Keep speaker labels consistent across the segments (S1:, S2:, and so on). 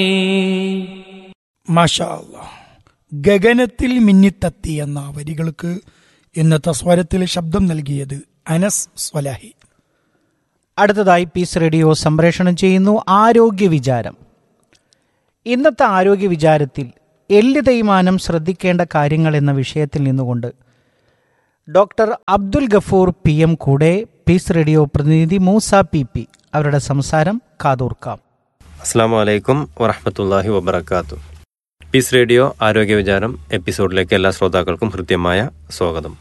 S1: മാഷാ അല്ലാ. ഗഗനത്തിൽ മിന്നിത്തത്തി എന്ന വരികൾക്ക് ഇന്നത്തെ സ്വരത്തിൽ ശബ്ദം നൽകിയത് അനസ് സ്വലാഹി
S2: അടുത്തതായി പീസ് റേഡിയോ സംപ്രേഷണം ചെയ്യുന്നു ആരോഗ്യ വിചാരം ഇന്നത്തെ ആരോഗ്യ വിചാരത്തിൽ എല്ല് തേയ്മാനം ശ്രദ്ധിക്കേണ്ട കാര്യങ്ങൾ എന്ന വിഷയത്തിൽ നിന്നുകൊണ്ട് doctor Abdul Gafoor P M കൂടെ പീസ് റേഡിയോ പ്രതിനിധി മൂസ പി പി അവരുടെ സംസാരം കാതോർക്കാം
S3: അസ്സാം വലൈക്കും വറഹമത്തല്ലാഹി വബർക്കാത്തു പീസ് റേഡിയോ ആരോഗ്യ വിചാരം എപ്പിസോഡിലേക്ക് എല്ലാ ശ്രോതാക്കൾക്കും ഹൃദ്യമായ സ്വാഗതം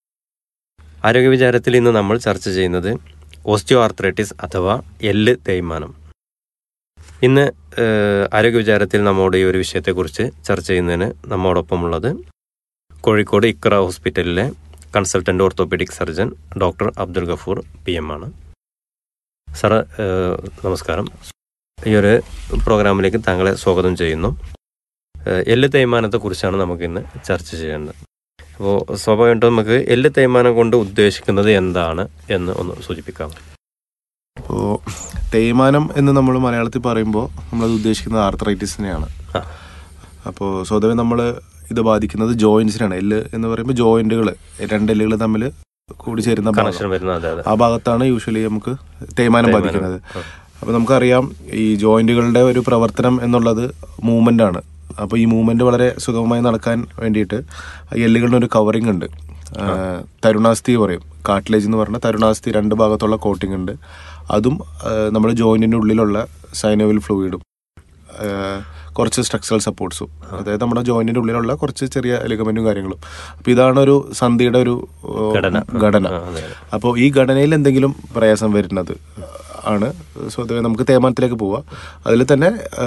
S3: ആരോഗ്യ വിചാരത്തിൽ ഇന്ന് നമ്മൾ ചർച്ച ചെയ്യുന്നത് ഓസ്റ്റിയോ ആർത്രൈറ്റിസ് അഥവാ എല്ല് തേയ്മാനം ഇന്ന് ഏഹ്, ആരോഗ്യ വിചാരത്തിൽ നമ്മോട് ഈ ഒരു വിഷയത്തെക്കുറിച്ച് ചർച്ച ചെയ്യുന്നതിന് നമ്മോടൊപ്പമുള്ളത് കോഴിക്കോട് ഇക്ര ഹോസ്പിറ്റലിലെ consultant orthopaedic surgeon doctor Abdul Gafoor P M ആണ് സാറ് ഏഹ്, നമസ്കാരം ഈ ഒരു പ്രോഗ്രാമിലേക്ക് താങ്കളെ സ്വാഗതം ചെയ്യുന്നു ഏഹ് എല്ല് തേയ്മാനത്തെക്കുറിച്ചാണ് നമുക്കിന്ന് ചർച്ച ചെയ്യേണ്ടത് അപ്പോൾ സ്വാഭാവികമായിട്ടും നമുക്ക് എല്ല് തേയ്മാനം കൊണ്ട് ഉദ്ദേശിക്കുന്നത് എന്താണ് എന്ന് ഒന്ന് സൂചിപ്പിക്കാം
S4: അപ്പോൾ തേയ്മാനം എന്ന് നമ്മൾ മലയാളത്തിൽ പറയുമ്പോൾ നമ്മളത് ഉദ്ദേശിക്കുന്നത് ആർത്രൈറ്റിസിനെയാണ്
S3: ആ.
S4: അപ്പോൾ സ്വതവേ നമ്മൾ ഇത് ബാധിക്കുന്നത് ജോയിൻസിനാണ് എല്ല് എന്ന് പറയുമ്പോൾ ജോയിന്റുകൾ രണ്ട് എല്ലുകൾ തമ്മിൽ കൂടി ചേരുന്ന ഭാഗം.
S3: കണക്ഷൻ വരുന്ന അതെ അതെ
S4: ആ ഭാഗത്താണ് യൂഷ്വലി നമുക്ക് തേയ്മാനം
S3: തേയ്മാനം.
S4: ബാധിക്കുന്നത്
S3: ആ.
S4: അപ്പോൾ നമുക്കറിയാം ഈ ജോയിന്റുകളുടെ ഒരു പ്രവർത്തനം എന്നുള്ളത് മൂവ്മെന്റ് ആണ് അപ്പോൾ ഈ മൂവ്മെന്റ് വളരെ സുഗമമായി നടക്കാൻ വേണ്ടിയിട്ട് ഈ എല്ലുകളുടെ ഒരു കവറിംഗ് ഉണ്ട് ആ, തരുണാസ്ഥി പറയും കാട്ടിലേജ് എന്ന് പറഞ്ഞാൽ തരുണാസ്ഥി രണ്ട് ഭാഗത്തുള്ള കോട്ടിംഗ് ഉണ്ട് അതും നമ്മുടെ ജോയിന്റിന്റെ ഉള്ളിലുള്ള സൈനോവിൽ ഫ്ലൂയിഡും കുറച്ച് സ്ട്രക്ചറൽ സപ്പോർട്ട്സും അതായത് നമ്മുടെ ജോയിന്റിന്റെ ഉള്ളിലുള്ള കുറച്ച് ചെറിയ ലിഗമെന്റും കാര്യങ്ങളും അപ്പോൾ ഇതാണ് ഒരു സന്ധിയുടെ ഒരു ഓ,
S3: ഘടന.
S4: ഘടന
S3: ആ, അതെ, അതെ.
S4: അപ്പോൾ ഈ ഘടനയിൽ എന്തെങ്കിലും പ്രയാസം വരുന്നത് ആണ് സ്വതവേ നമുക്ക് തേയ്മാനത്തിലേക്ക് പോവാം അതിൽ തന്നെ ആ,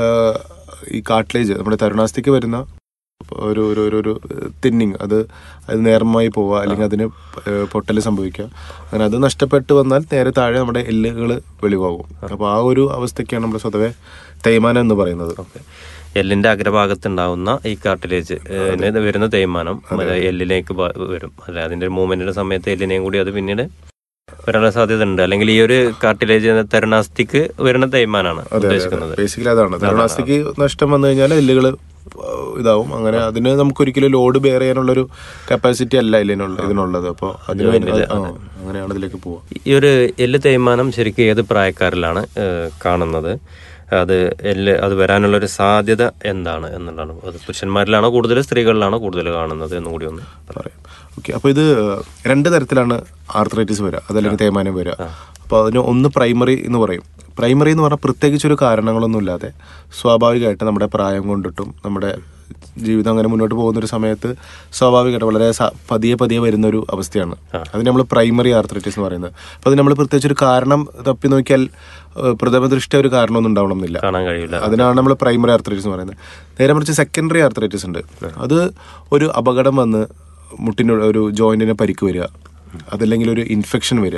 S4: ഈ കാട്ട്ലേജ് നമ്മുടെ തരുണാസ്ഥിക്ക് വരുന്ന ഒരു ഒരു ഒരു ഒരു തിന്നിങ് അത് അത് നേർമമായി പോവുക അല്ലെങ്കിൽ അതിന് പൊട്ടൽ സംഭവിക്കുക അങ്ങനെ അത് നഷ്ടപ്പെട്ട് വന്നാൽ നേരെ താഴെ നമ്മുടെ എല്ലുകൾ വെളിവാകും അപ്പോൾ ആ ഒരു അവസ്ഥയ്ക്കാണ് നമ്മൾ സ്വതവേ തേയ്മാനം എന്ന് പറയുന്നത്
S3: എല്ലിന്റെ അഗ്രഭാഗത്തുണ്ടാവുന്ന ഈ കാർട്ടിലേജ് വരുന്ന തേയ്മാനം അത് എല്ലിലേക്ക് ബ- വരും അല്ലെ അതിന്റെ മൂവ്മെന്റിന്റെ സമയത്ത് എല്ലിനെയും കൂടി അത് പിന്നീട് വരാനുള്ള സാധ്യത ഉണ്ട് അല്ലെങ്കിൽ ഈ ഒരു കാർട്ടിലേജ് എന്ന തരുണാസ്ഥിക്ക് വരുന്ന തേയ്മാനാണ് ഉദ്ദേശിക്കുന്നത്
S4: ബേസിക്കലി അതാണ് തരുണാസ്ഥിക്ക് നഷ്ടം വന്നു കഴിഞ്ഞാൽ എല്ലുകൾ ഇതാവും അങ്ങനെ അതിന് നമുക്ക് ഒരിക്കലും ലോഡ് ബെയർ ചെയ്യാനുള്ളൊരു കപ്പാസിറ്റി അല്ല ഇതിനുള്ള ഇതിനുള്ളത് അപ്പോൾ അതിന് വേണ്ടി- ആ, അങ്ങനെയാണ് ഇതിലേക്ക് പോവുക
S3: ഈ ഒരു എല്ല് തേയ്മാനം ശരിക്കും ഏത് പ്രായക്കാരിലാണ് ഏഹ്, കാണുന്നത് അത് എല്ല് അത് വരാനുള്ള ഒരു സാധ്യത എന്താണ് എന്നുള്ളതാണ് അത് പുരുഷന്മാരിലാണോ കൂടുതൽ സ്ത്രീകളിലാണോ കൂടുതൽ കാണുന്നത് എന്നും കൂടി ഒന്ന്
S4: പറയാം ഓക്കെ അപ്പോൾ ഇത് രണ്ട് തരത്തിലാണ് ആർത്രൈറ്റിസ് വരിക അതല്ലെങ്കിൽ തേയ്മാനം വരിക അപ്പോൾ അതിന് ഒന്ന് പ്രൈമറി എന്ന് പറയും പ്രൈമറി എന്ന് പറഞ്ഞാൽ പ്രത്യേകിച്ച് ഒരു കാരണങ്ങളൊന്നും ഇല്ലാതെ സ്വാഭാവികമായിട്ട് നമ്മുടെ പ്രായം കൊണ്ടിട്ടും നമ്മുടെ ജീവിതം അങ്ങനെ മുന്നോട്ട് പോകുന്ന ഒരു സമയത്ത് സ്വാഭാവികമായിട്ട് വളരെ സ- പതിയെ പതിയെ വരുന്ന ഒരു അവസ്ഥയാണ് അതിന് നമ്മൾ പ്രൈമറി ആർത്രൈറ്റിസ് എന്ന് പറയുന്നത് അപ്പോൾ അത് നമ്മൾ പ്രത്യേകിച്ച് ഒരു കാരണം തപ്പി നോക്കിയാൽ ഏഹ്, പ്രഥമ ദൃഷ്ടി ഒരു കാരണമൊന്നും ഉണ്ടാവണമെന്നില്ല
S3: കാണാൻ കഴിയില്ല
S4: അതിനാണ് നമ്മൾ പ്രൈമറി ആർത്രൈറ്റിസ് എന്ന് പറയുന്നത് നേരെ മറിച്ച് സെക്കൻഡറി ആർത്രൈറ്റിസ് ഉണ്ട് അത് ഒരു അപകടം വന്ന് മുട്ടിന് ഒരു ജോയിന്റിന് പരിക്ക് വരിക അതല്ലെങ്കിൽ ഒരു ഇൻഫെക്ഷൻ വരിക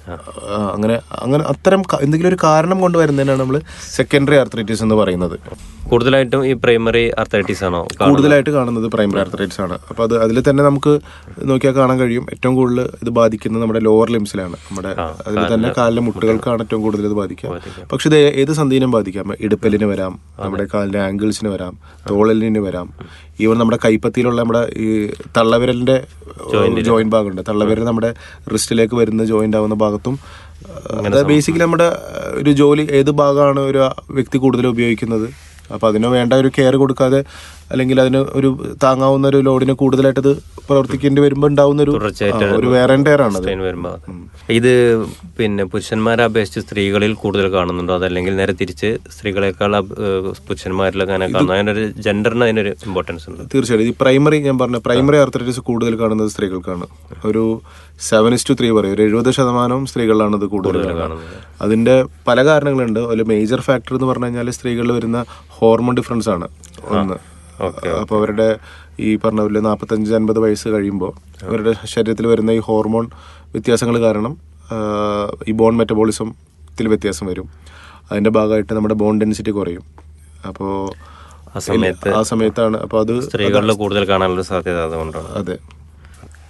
S4: ആ, അങ്ങനെ അങ്ങനെ അത്തരം ക- എന്തെങ്കിലും ഒരു കാരണം കൊണ്ട് വരുന്നതിനാണ് നമ്മൾ സെക്കൻഡറി ആർത്രൈറ്റിസ് എന്ന് പറയുന്നത്
S3: കൂടുതലായിട്ടും ഈ പ്രൈമറി ആർത്തൈറ്റിസ് ആണോ കാണുന്നത്?
S4: കൂടുതലായിട്ട് കാണുന്നത് പ്രൈമറി ആർത്രൈറ്റിസ് ആണ് അപ്പോൾ അത് അതിൽ തന്നെ നമുക്ക് നോക്കിയാൽ കാണാൻ കഴിയും ഏറ്റവും കൂടുതൽ ഇത് ബാധിക്കുന്നത് നമ്മുടെ ലോവർ ലിംസിലാണ് നമ്മുടെ അതിൽ തന്നെ കാലിലെ മുട്ടുകൾക്കാണ് ഏറ്റവും കൂടുതൽ ഇത് ബാധിക്കുക പക്ഷെ ഇത് ഏത് സന്ധിയിനും ബാധിക്കാം ഇടുപ്പലിന് വരാം നമ്മുടെ കാലിന്റെ ആംഗിൾസിന് വരാം തോളലിന് വരാം ഈവൻ നമ്മുടെ കൈപ്പത്തിയിലുള്ള നമ്മുടെ ഈ തള്ളവിരലിന്റെ ജോയിന്റ് ഭാഗമുണ്ട് തള്ളവിരൽ നമ്മുടെ റിസ്റ്റിലേക്ക് വരുന്ന ജോയിന്റ് ആവുന്ന ഭാഗത്തും അത് ബേസിക്കലി നമ്മുടെ അഹ്, ഒരു ജോലി ഏത് ഭാഗമാണ് ഒരു വ്യക്തി കൂടുതൽ ഉപയോഗിക്കുന്നത് അപ്പൊ അതിന് വേണ്ട ഒരു കെയർ കൊടുക്കാതെ അല്ലെങ്കിൽ അതിന് ഒരു താങ്ങാവുന്ന ഒരു ലോഡിന് കൂടുതലായിട്ട് ഇത് പ്രവർത്തിക്കേണ്ടി വരുമ്പോൾ ഉണ്ടാവുന്ന ഒരു
S3: തുടർച്ചയായിട്ട്
S4: ആ, ഒരു വേറെ ആണ് അത്
S3: strain വരുമ്പോ ഇത് പിന്നെ പുരുഷന്മാരെ അപേക്ഷിച്ച് സ്ത്രീകളിൽ കൂടുതൽ കാണുന്നുണ്ടോ അതല്ലെങ്കിൽ നേരെ തിരിച്ച് സ്ത്രീകളെക്കാൾ അപ്- ഏഹ് പുരുഷന്മാരിലൊക്കെ അങ്ങനെ കാണുന്നു അതിനൊരു ജെൻഡറിന് അതിനൊരു ഇമ്പോർട്ടൻസ് ഉണ്ട്
S4: തീർച്ചയായിട്ടും ഈ പ്രൈമറി ഞാൻ പറഞ്ഞ പ്രൈമറി ആർത്രൈറ്റിസ് കൂടുതൽ കാണുന്നത് സ്ത്രീകൾക്കാണ് ഒരു സെവൻ ഇസ് ടു ത്രീ പറയും ഒരു എഴുപത് ശതമാനവും സ്ത്രീകളിലാണ് ഇത് കൂടുതൽ കാണുന്നത് അതിന്റെ പല കാരണങ്ങളുണ്ട് ഒരു മേജർ ഫാക്ടർ എന്ന് പറഞ്ഞു കഴിഞ്ഞാൽ സ്ത്രീകളിൽ വരുന്ന ഹോർമോൺ ഡിഫറൻസ് ആണ് ഒന്ന് അപ്പോൾ അവരുടെ ഈ പറഞ്ഞ പോലെ നാൽപ്പത്തഞ്ച് അൻപത് വയസ്സ് കഴിയുമ്പോൾ അവരുടെ ശരീരത്തിൽ വരുന്ന ഈ ഹോർമോൺ വ്യത്യാസങ്ങൾ കാരണം ആ, ഈ ബോൺ മെറ്റബോളിസത്തിൽ വ്യത്യാസം വരും അതിന്റെ ഭാഗമായിട്ട് നമ്മുടെ ബോൺ ഡെൻസിറ്റി കുറയും അപ്പോൾ
S3: ആ സമയത്ത്
S4: ആ സമയത്താണ് അപ്പോൾ അത്
S3: സ്ത്രീകളിൽ കൂടുതൽ കാണാനുള്ള സാധ്യത അതുകൊണ്ടാണ്
S4: അതെ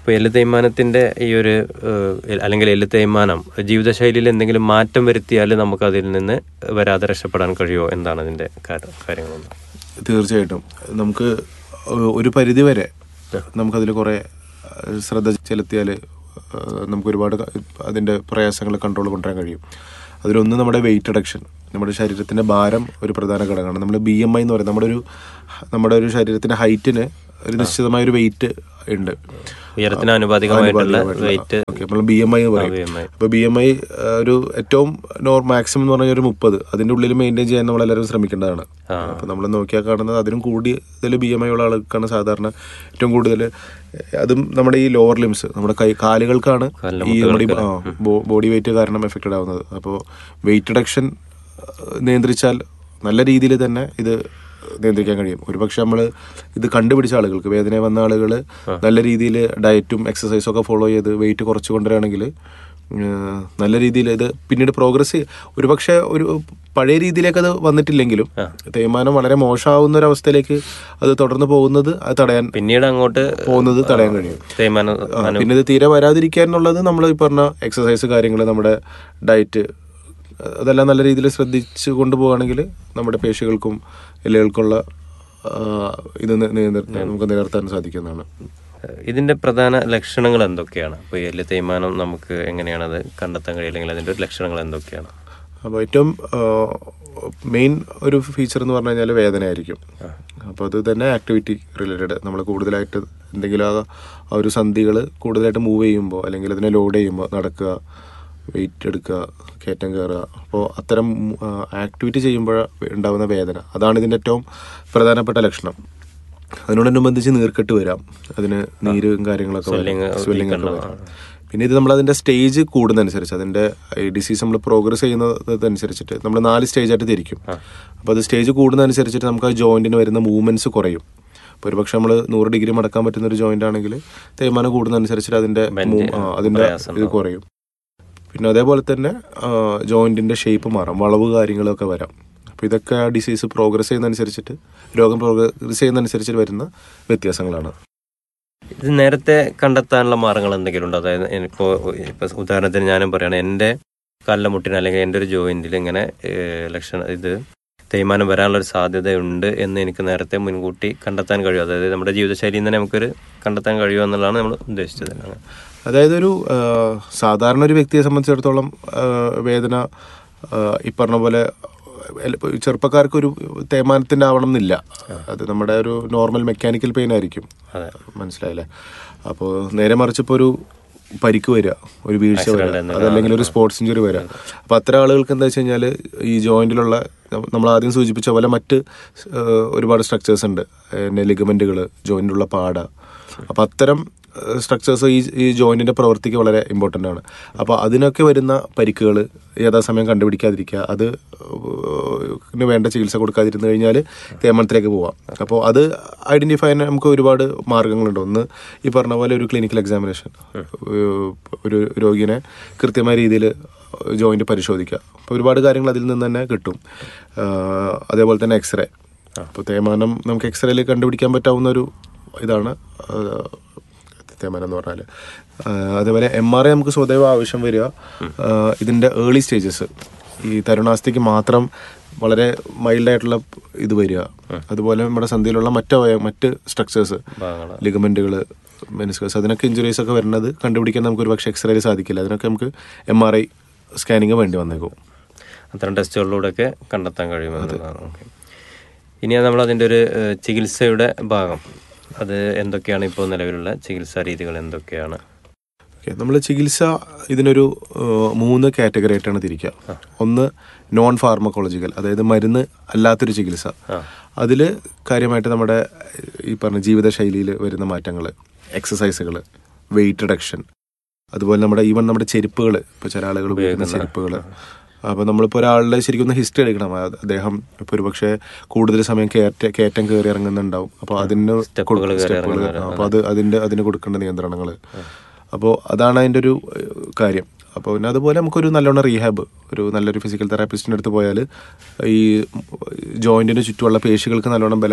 S3: ഇപ്പോൾ എല്ല് തേയ്മാനത്തിൻ്റെ ഈ ഒരു ഏഹ്, അല്ലെങ്കിൽ എല്ല് തേയ്മാനം ജീവിതശൈലിയിൽ എന്തെങ്കിലും മാറ്റം വരുത്തിയാൽ നമുക്ക് അതിൽ നിന്ന് വരാതെ രക്ഷപ്പെടാൻ കഴിയുമോ എന്താണ് അതിൻ്റെ കാര്യങ്ങളൊന്നും
S4: തീർച്ചയായിട്ടും നമുക്ക് ഒരു പരിധി വരെ നമുക്കതിൽ കുറേ ശ്രദ്ധ ചെലുത്തിയാൽ നമുക്ക് ഒരുപാട് അതിൻ്റെ പ്രയാസങ്ങൾ കൺട്രോൾ കൊണ്ടുവരാൻ കഴിയും അതിലൊന്ന് നമ്മുടെ വെയിറ്റ് റിഡക്ഷൻ നമ്മുടെ ശരീരത്തിൻ്റെ ഭാരം ഒരു പ്രധാന ഘടകമാണ് നമ്മൾ ബി എം ഐ എന്ന് പറയുന്നത് നമ്മുടെ ഒരു നമ്മുടെ ഒരു ശരീരത്തിൻ്റെ ഹൈറ്റിന് ഒരു നിശ്ചിതമായ ഒരു വെയിറ്റ് ഉണ്ട്
S3: ഉയരത്തിന് ആനുപാതികമായിട്ടുള്ള വെയിറ്റ്
S4: നമ്മൾ ബി എം ഐ എന്ന് പറയും
S3: BMI.
S4: അപ്പോൾ ബി എം ഐ ഒരു ഏറ്റവും നോർ മാക്സിമം എന്ന് പറഞ്ഞാൽ ഒരു മുപ്പത് അതിൻ്റെ ഉള്ളിൽ മെയിൻറ്റെയിൻ ചെയ്യാൻ നമ്മളെല്ലാവരും ശ്രമിക്കേണ്ടതാണ് അപ്പോൾ നമ്മൾ നോക്കിയാൽ കാണുന്നത് അതിനും കൂടുതൽ ബി എം ഐ ഉള്ള ആൾക്കാണ് സാധാരണ ഏറ്റവും കൂടുതൽ അതും നമ്മുടെ ഈ ലോവർ ലിംസ് നമ്മുടെ കൈ കാലുകൾക്കാണ് ഈ നമ്മുടെ ബോഡി വെയിറ്റ് കാരണം എഫക്റ്റഡ് ആവുന്നത് അപ്പോൾ വെയിറ്റ് റിഡക്ഷൻ നിയന്ത്രിച്ചാൽ നല്ല രീതിയിൽ തന്നെ ഇത് നിയന്ത്രിക്കാൻ കഴിയും ഒരുപക്ഷെ നമ്മൾ ഇത് കണ്ടുപിടിച്ച ആളുകൾക്ക് വേദന വന്ന ആളുകൾ നല്ല രീതിയിൽ ഡയറ്റും എക്സസൈസും ഒക്കെ ഫോളോ ചെയ്ത് വെയിറ്റ് കുറച്ച് കൊണ്ടുവരികയാണെങ്കിൽ ഏഹ്, നല്ല രീതിയിൽ ഇത് പിന്നീട് പ്രോഗ്രസ് ഒരുപക്ഷെ ഒരു പഴയ രീതിയിലേക്ക് അത് വന്നിട്ടില്ലെങ്കിലും തേയ്മാനം വളരെ മോശമാവുന്ന ഒരു അവസ്ഥയിലേക്ക് അത് തുടർന്ന് പോകുന്നത് അത് തടയാൻ
S3: പിന്നീട് അങ്ങോട്ട്
S4: പോകുന്നത് തടയാൻ കഴിയും
S3: തേയ്മാനം
S4: ആ, പിന്നെ ഇത് തീരെ വരാതിരിക്കാൻ എന്നുള്ളത് നമ്മൾ ഈ പറഞ്ഞ എക്സസൈസ് കാര്യങ്ങൾ നമ്മുടെ ഡയറ്റ് അതെല്ലാം നല്ല രീതിയിൽ ശ്രദ്ധിച്ച് കൊണ്ടുപോവുകയാണെങ്കിൽ നമ്മുടെ പേശികൾക്കും എല്ലുകൾക്കുള്ള ആ, ഇത് നി- നിയന്ത്രി- നമുക്ക് നിലനിർത്താൻ സാധിക്കുന്നതാണ്
S3: ഇതിന്റെ പ്രധാന ലക്ഷണങ്ങൾ എന്തൊക്കെയാണ് അപ്പോൾ ഈ എല്ല് തേയ്മാനം നമുക്ക് എങ്ങനെയാണ് അത് കണ്ടെത്താൻ കഴിയുക അല്ലെങ്കിൽ അതിന്റെ ഒരു ലക്ഷണങ്ങൾ എന്തൊക്കെയാണ്
S4: അപ്പോൾ ഏറ്റവും മെയിൻ ഒരു ഫീച്ചർ എന്ന് പറഞ്ഞു കഴിഞ്ഞാൽ വേദനയായിരിക്കും അപ്പോൾ അത് തന്നെ ആക്ടിവിറ്റി റിലേറ്റഡ് നമ്മൾ കൂടുതലായിട്ട് എന്തെങ്കിലും ആ ആ ഒരു സന്ധികൾ കൂടുതലായിട്ട് മൂവ് ചെയ്യുമ്പോൾ അല്ലെങ്കിൽ അതിനെ ലോഡ് ചെയ്യുമ്പോൾ നടക്കുക വെയിറ്റ് എടുക്കുക കയറ്റം കയറുക അപ്പോൾ അത്തരം ആക്ടിവിറ്റി ചെയ്യുമ്പോൾ ഉണ്ടാകുന്ന വേദന അതാണ് ഇതിൻ്റെ ഏറ്റവും പ്രധാനപ്പെട്ട ലക്ഷണം അതിനോടനുബന്ധിച്ച് നീർക്കെട്ട് വരാം അതിന് നീരും കാര്യങ്ങളൊക്കെ സ്വെല്ലിംഗ് ഒക്കെ വരാം പിന്നെ ഇത് നമ്മൾ അതിന്റെ സ്റ്റേജ് കൂടുന്നതനുസരിച്ച് അതിന്റെ ഈ ഡിസീസ് നമ്മൾ പ്രോഗ്രസ് ചെയ്യുന്നതനുസരിച്ചിട്ട് നമ്മൾ നാല് സ്റ്റേജ് ആയിട്ട് തിരിക്കും അപ്പോൾ അത് സ്റ്റേജ് കൂടുന്നതനുസരിച്ചിട്ട് നമുക്ക് ആ ജോയിന്റിന് വരുന്ന മൂവ്മെന്റ്സ് കുറയും അപ്പോൾ ഒരുപക്ഷെ നമ്മൾ നൂറ് ഡിഗ്രി മടക്കാൻ പറ്റുന്ന ഒരു ജോയിന്റ് ആണെങ്കിൽ തേയ്മാനം കൂടുന്നതനുസരിച്ചിട്ട് അതിന്റെ move- ആ, അതിന്റെ ഇത് കുറയും പിന്നെ അതേപോലെ തന്നെ ജോയിന്റിന്റെ ഷേപ്പ് മാറാം വളവ് കാര്യങ്ങളൊക്കെ വരാം അപ്പോൾ ഇതൊക്കെ ആ ഡിസീസ് പ്രോഗ്രസ് ചെയ്യുന്നതനുസരിച്ചിട്ട് രോഗം പ്രോഗ്രസ് ചെയ്യുന്നതനുസരിച്ച് വരുന്ന വ്യത്യാസങ്ങളാണ്
S3: ഇത് നേരത്തെ കണ്ടെത്താനുള്ള മാർഗങ്ങൾ എന്തെങ്കിലും ഉണ്ടോ അതായത് ഇപ്പോൾ ഇപ്പൊ ഉദാഹരണത്തിന് ഞാനും പറയാണ് എൻ്റെ കാലിലെ മുട്ടിന് അല്ലെങ്കിൽ എൻ്റെ ഒരു ജോയിന്റിൽ ഇങ്ങനെ ഏഹ്, ലക്ഷണം ഇത് തേയ്മാനം വരാനുള്ള ഒരു സാധ്യതയുണ്ട് എന്ന് എനിക്ക് നേരത്തെ മുൻകൂട്ടി കണ്ടെത്താൻ കഴിയും അതായത് നമ്മുടെ ജീവിതശൈലിയിൽ നിന്ന് തന്നെ നമുക്കൊരു കണ്ടെത്താൻ കഴിയുമോ എന്നുള്ളതാണ് നമ്മൾ ഉദ്ദേശിച്ചത്
S4: അതായത് ഒരു ആ, സാധാരണ ഒരു വ്യക്തിയെ സംബന്ധിച്ചിടത്തോളം ആ, വേദന ആ, ഈ പറഞ്ഞ പോലെ എല്ല- ഇപ്പൊ ചെറുപ്പക്കാർക്ക് ഒരു തേയ്മാനത്തിന്റെ ആവണം എന്നില്ല അത് നമ്മുടെ ഒരു നോർമൽ മെക്കാനിക്കൽ പെയിൻ ആയിരിക്കും മനസ്സിലായില്ലേ അപ്പോൾ നേരെ മറിച്ച് ഇപ്പോൾ ഒരു പരിക്ക് വരിക ഒരു വീഴ്ച വരിക അതല്ലെങ്കിൽ ഒരു സ്പോർട്സ് ഇഞ്ചുറി വരിക അപ്പോൾ അത്തരം ആളുകൾക്ക് എന്താ വെച്ച് കഴിഞ്ഞാൽ ഈ ജോയിന്റിലുള്ള നമ്മൾ ആദ്യം സൂചിപ്പിച്ച പോലെ മറ്റ് ആ, ഒരുപാട് സ്ട്രക്ചേഴ്സ് ഉണ്ട് ലിഗമെന്റുകൾ ജോയിന്റിലുള്ള പാട അപ്പോൾ അത്തരം സ്ട്രക്ചേഴ്സ് ഈ ഈ ജോയിന്റിന്റെ പ്രവൃത്തിക്ക് വളരെ ഇമ്പോർട്ടൻ്റ് ആണ് അപ്പോൾ അതിനൊക്കെ വരുന്ന പരിക്കുകൾ യഥാസമയം കണ്ടുപിടിക്കാതിരിക്കുക അത് ന് വേണ്ട ചികിത്സ കൊടുക്കാതിരുന്നു കഴിഞ്ഞാൽ തേമനത്തിലേക്ക് പോവാം അപ്പോൾ അത് ഐഡന്റിഫൈ ചെയ്യാൻ നമുക്ക് ഒരുപാട് മാർഗങ്ങളുണ്ട് ഒന്ന് ഈ പറഞ്ഞ പോലെ ഒരു ക്ലിനിക്കൽ എക്സാമിനേഷൻ ഒരു രോഗിനെ കൃത്യമായ രീതിയിൽ ജോയിന്റ് പരിശോധിക്കുക അപ്പോൾ ഒരുപാട് കാര്യങ്ങൾ അതിൽ നിന്ന് തന്നെ കിട്ടും ആ, അതേപോലെ തന്നെ എക്സ്റേ അപ്പോൾ തേയ്മാനം നമുക്ക് എക്സ്റേയിൽ കണ്ടുപിടിക്കാൻ പറ്റാവുന്ന ഒരു ഇതാണ് ആ, തേയ്മാനം എന്ന് പറഞ്ഞാൽ അതേപോലെ എം ആർ ഐ നമുക്ക് സ്വതവ ആവശ്യം വരിക ആ, ഇതിന്റെ ഏർലി സ്റ്റേജസ് ഈ തരുണാസ്ഥിക്ക് മാത്രം വളരെ മൈൽഡായിട്ടുള്ള ഇത് വരിക അതുപോലെ നമ്മുടെ സന്ധിയിലുള്ള മറ്റ് അവയ- മറ്റ് സ്ട്രക്ചേഴ്സ് ലിഗമെന്റുകൾ മെനിസ്കസ് അതിനൊക്കെ ഇഞ്ചുറീസ് ഒക്കെ വരുന്നത് കണ്ടുപിടിക്കാൻ നമുക്ക് ഒരു പക്ഷേ എക്സ്റേയിൽ സാധിക്കില്ല അതിനൊക്കെ നമുക്ക് എം ആർ ഐ സ്കാനിങ് വേണ്ടി വന്നേക്കും
S3: അത്തരം ടെസ്റ്റുകളിലൂടെയൊക്കെ കണ്ടെത്താൻ കഴിയുമെന്നുള്ളതാണ് ഓക്കെ ഇനി നമ്മൾ അതിൻ്റെ ഒരു ഏഹ്, ചികിത്സയുടെ ഭാഗം അത് എന്തൊക്കെയാണ് ഇപ്പോൾ നിലവിലുള്ള ചികിത്സാ രീതികൾ എന്തൊക്കെയാണ്
S4: ഓക്കെ നമ്മൾ ചികിത്സ ഇതിനൊരു ഏഹ്, മൂന്ന് കാറ്റഗറി ആയിട്ടാണ് തിരിക്കുക ഒന്ന് നോൺ ഫാർമക്കോളജിക്കൽ അതായത് മരുന്ന് അല്ലാത്തൊരു ചികിത്സ അതിൽ കാര്യമായിട്ട് നമ്മുടെ ഈ പറഞ്ഞ ജീവിതശൈലിയിൽ വരുന്ന മാറ്റങ്ങൾ എക്സസൈസുകൾ വെയിറ്റ് റിഡക്ഷൻ അതുപോലെ നമ്മുടെ ഈവൻ നമ്മുടെ ചെരുപ്പുകൾ ഇപ്പോൾ ചില ആളുകൾ ഉപയോഗിക്കുന്ന ചെരുപ്പുകൾ അപ്പോൾ നമ്മളിപ്പോൾ ഒരാളുടെ ശരിക്കും ഒന്ന് ഹിസ്റ്ററി എടുക്കണം അത് അദ്ദേഹം ഇപ്പോൾ ഒരുപക്ഷെ കൂടുതൽ സമയം കയറ്റ കയറ്റം കയറി ഇറങ്ങുന്നുണ്ടാവും അപ്പോൾ അതിന്
S3: സ്റ്റെപ്പുകൾ കയറി
S4: സ്റ്റെപ്പുകൾ അപ്പോൾ അത് അതിൻ്റെ അതിന് കൊടുക്കേണ്ട നിയന്ത്രണങ്ങൾ അപ്പോൾ അതാണ് അതിൻ്റെ ഒരു ഏഹ്, കാര്യം അപ്പോൾ പിന്നെ അതുപോലെ നമുക്കൊരു നല്ലോണം റീഹാബ് ഒരു നല്ലൊരു ഫിസിക്കൽ തെറാപ്പിസ്റ്റിൻ്റെ അടുത്ത് പോയാൽ ഈ ജോയിൻറ്റിന് ചുറ്റുമുള്ള പേശികൾക്ക് നല്ലോണം ബലം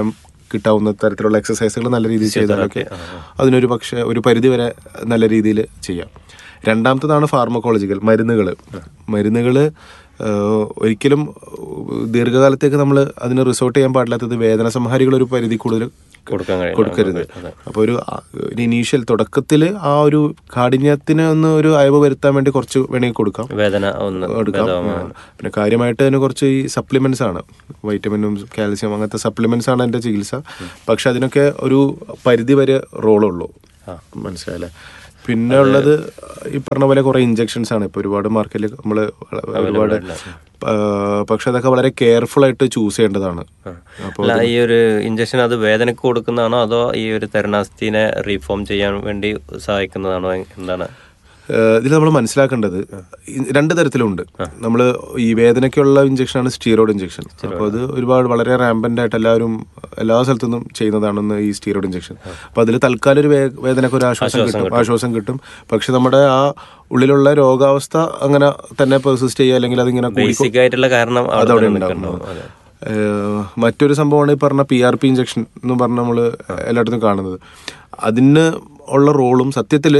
S4: കിട്ടാവുന്ന തരത്തിലുള്ള എക്സസൈസുകൾ നല്ല രീതിയിൽ ചെയ്താലൊക്കെ അതിനൊരു പക്ഷേ ഒരു പരിധി വരെ നല്ല രീതിയിൽ ചെയ്യാം രണ്ടാമത്തതാണ് ഫാർമക്കോളജിക്കൽ മരുന്നുകൾ മരുന്നുകൾ ഒരിക്കലും ഏഹ്, ദീർഘകാലത്തേക്ക് നമ്മൾ അതിന് റിസോർട്ട് ചെയ്യാൻ പാടില്ലാത്തത് വേദന സംഹാരികൾ ഒരു പരിധി കൂടുതൽ
S3: കൊടുക്കാൻ കഴിയും
S4: കൊടുക്കരുത് അപ്പോൾ ഒരു ആ, ഒരു ഇനീഷ്യൽ തുടക്കത്തിൽ ആ ഒരു കാഠിന്യത്തിന് ഒന്ന് ഒരു അയവ് വരുത്താൻ വേണ്ടി കുറച്ച് വേണമെങ്കിൽ കൊടുക്കാം
S3: വേദന ഒന്ന്
S4: എടുക്കാം ആ. പിന്നെ കാര്യമായിട്ട് അതിന് കുറച്ച് ഈ സപ്ലിമെന്റ്സ് ആണ് വൈറ്റമിനും കാൽസ്യം അങ്ങനത്തെ സപ്ലിമെന്റ്സ് ആണ് എൻ്റെ ചികിത്സ പക്ഷെ അതിനൊക്കെ ഒരു പരിധി വരെ റോളുള്ളൂ മനസ്സിലായല്ലേ പിന്നെ ഉള്ളത് ഈ പറഞ്ഞ പോലെ കുറെ ഇഞ്ചെക്ഷൻസ് ആണ് ഇപ്പൊ ഒരുപാട് മാർക്കറ്റിൽ നമ്മൾ ഒരുപാട് ആ, പക്ഷെ അതൊക്കെ വളരെ കെയർഫുൾ ആയിട്ട് ചൂസ് ചെയ്യേണ്ടതാണ് അപ്പോൾ
S3: അല്ല ഈ ഒരു ഇഞ്ചക്ഷൻ അത് വേദനക്ക് കൊടുക്കുന്നതാണോ അതോ ഈ ഒരു തെരണാസ്ഥിനെ റീഫോം ചെയ്യാൻ വേണ്ടി സഹായിക്കുന്നതാണോ എന്താണ്
S4: ഇതിൽ നമ്മൾ മനസ്സിലാക്കേണ്ടത് ഈ രണ്ട് തരത്തിലുണ്ട് നമ്മൾ ഈ വേദനയ്ക്കുള്ള ഇഞ്ചക്ഷനാണ് സ്റ്റീറോയിഡ് ഇഞ്ചക്ഷൻ അപ്പോൾ അത് ഒരുപാട് വളരെ റാമ്പൻ്റ് ആയിട്ട് എല്ലാവരും എല്ലാ സ്ഥലത്തുനിന്നും ചെയ്യുന്നതാണെന്ന് ഈ സ്റ്റീറോയിഡ് ഇഞ്ചക്ഷൻ അപ്പോൾ അതിൽ തൽക്കാലം ഒരു വേ- വേദനയ്ക്ക് ഒരു ആശ്വാസം കിട്ടും ആശ്വാസം കിട്ടും പക്ഷെ നമ്മുടെ ആ ഉള്ളിലുള്ള രോഗാവസ്ഥ അങ്ങനെ തന്നെ പെർസിസ്റ്റ് ചെയ്യുക അല്ലെങ്കിൽ അതിങ്ങനെ കൂടി
S3: ബേസിക് ആയിട്ടുള്ള കാരണം അവിടെ
S4: അതവിടെ
S3: തന്നെ
S4: ഉണ്ടാവും
S3: നിൽക്കുന്നുണ്ടാവും. അതെ.
S4: ഏഹ് മറ്റൊരു സംഭവമാണ് ഈ പറഞ്ഞ പി ആർ പി ഇഞ്ചക്ഷൻ എന്ന് പറഞ്ഞ് നമ്മൾ എല്ലായിടത്തും കാണുന്നത് അതിന് ഉള്ള റോളും സത്യത്തിൽ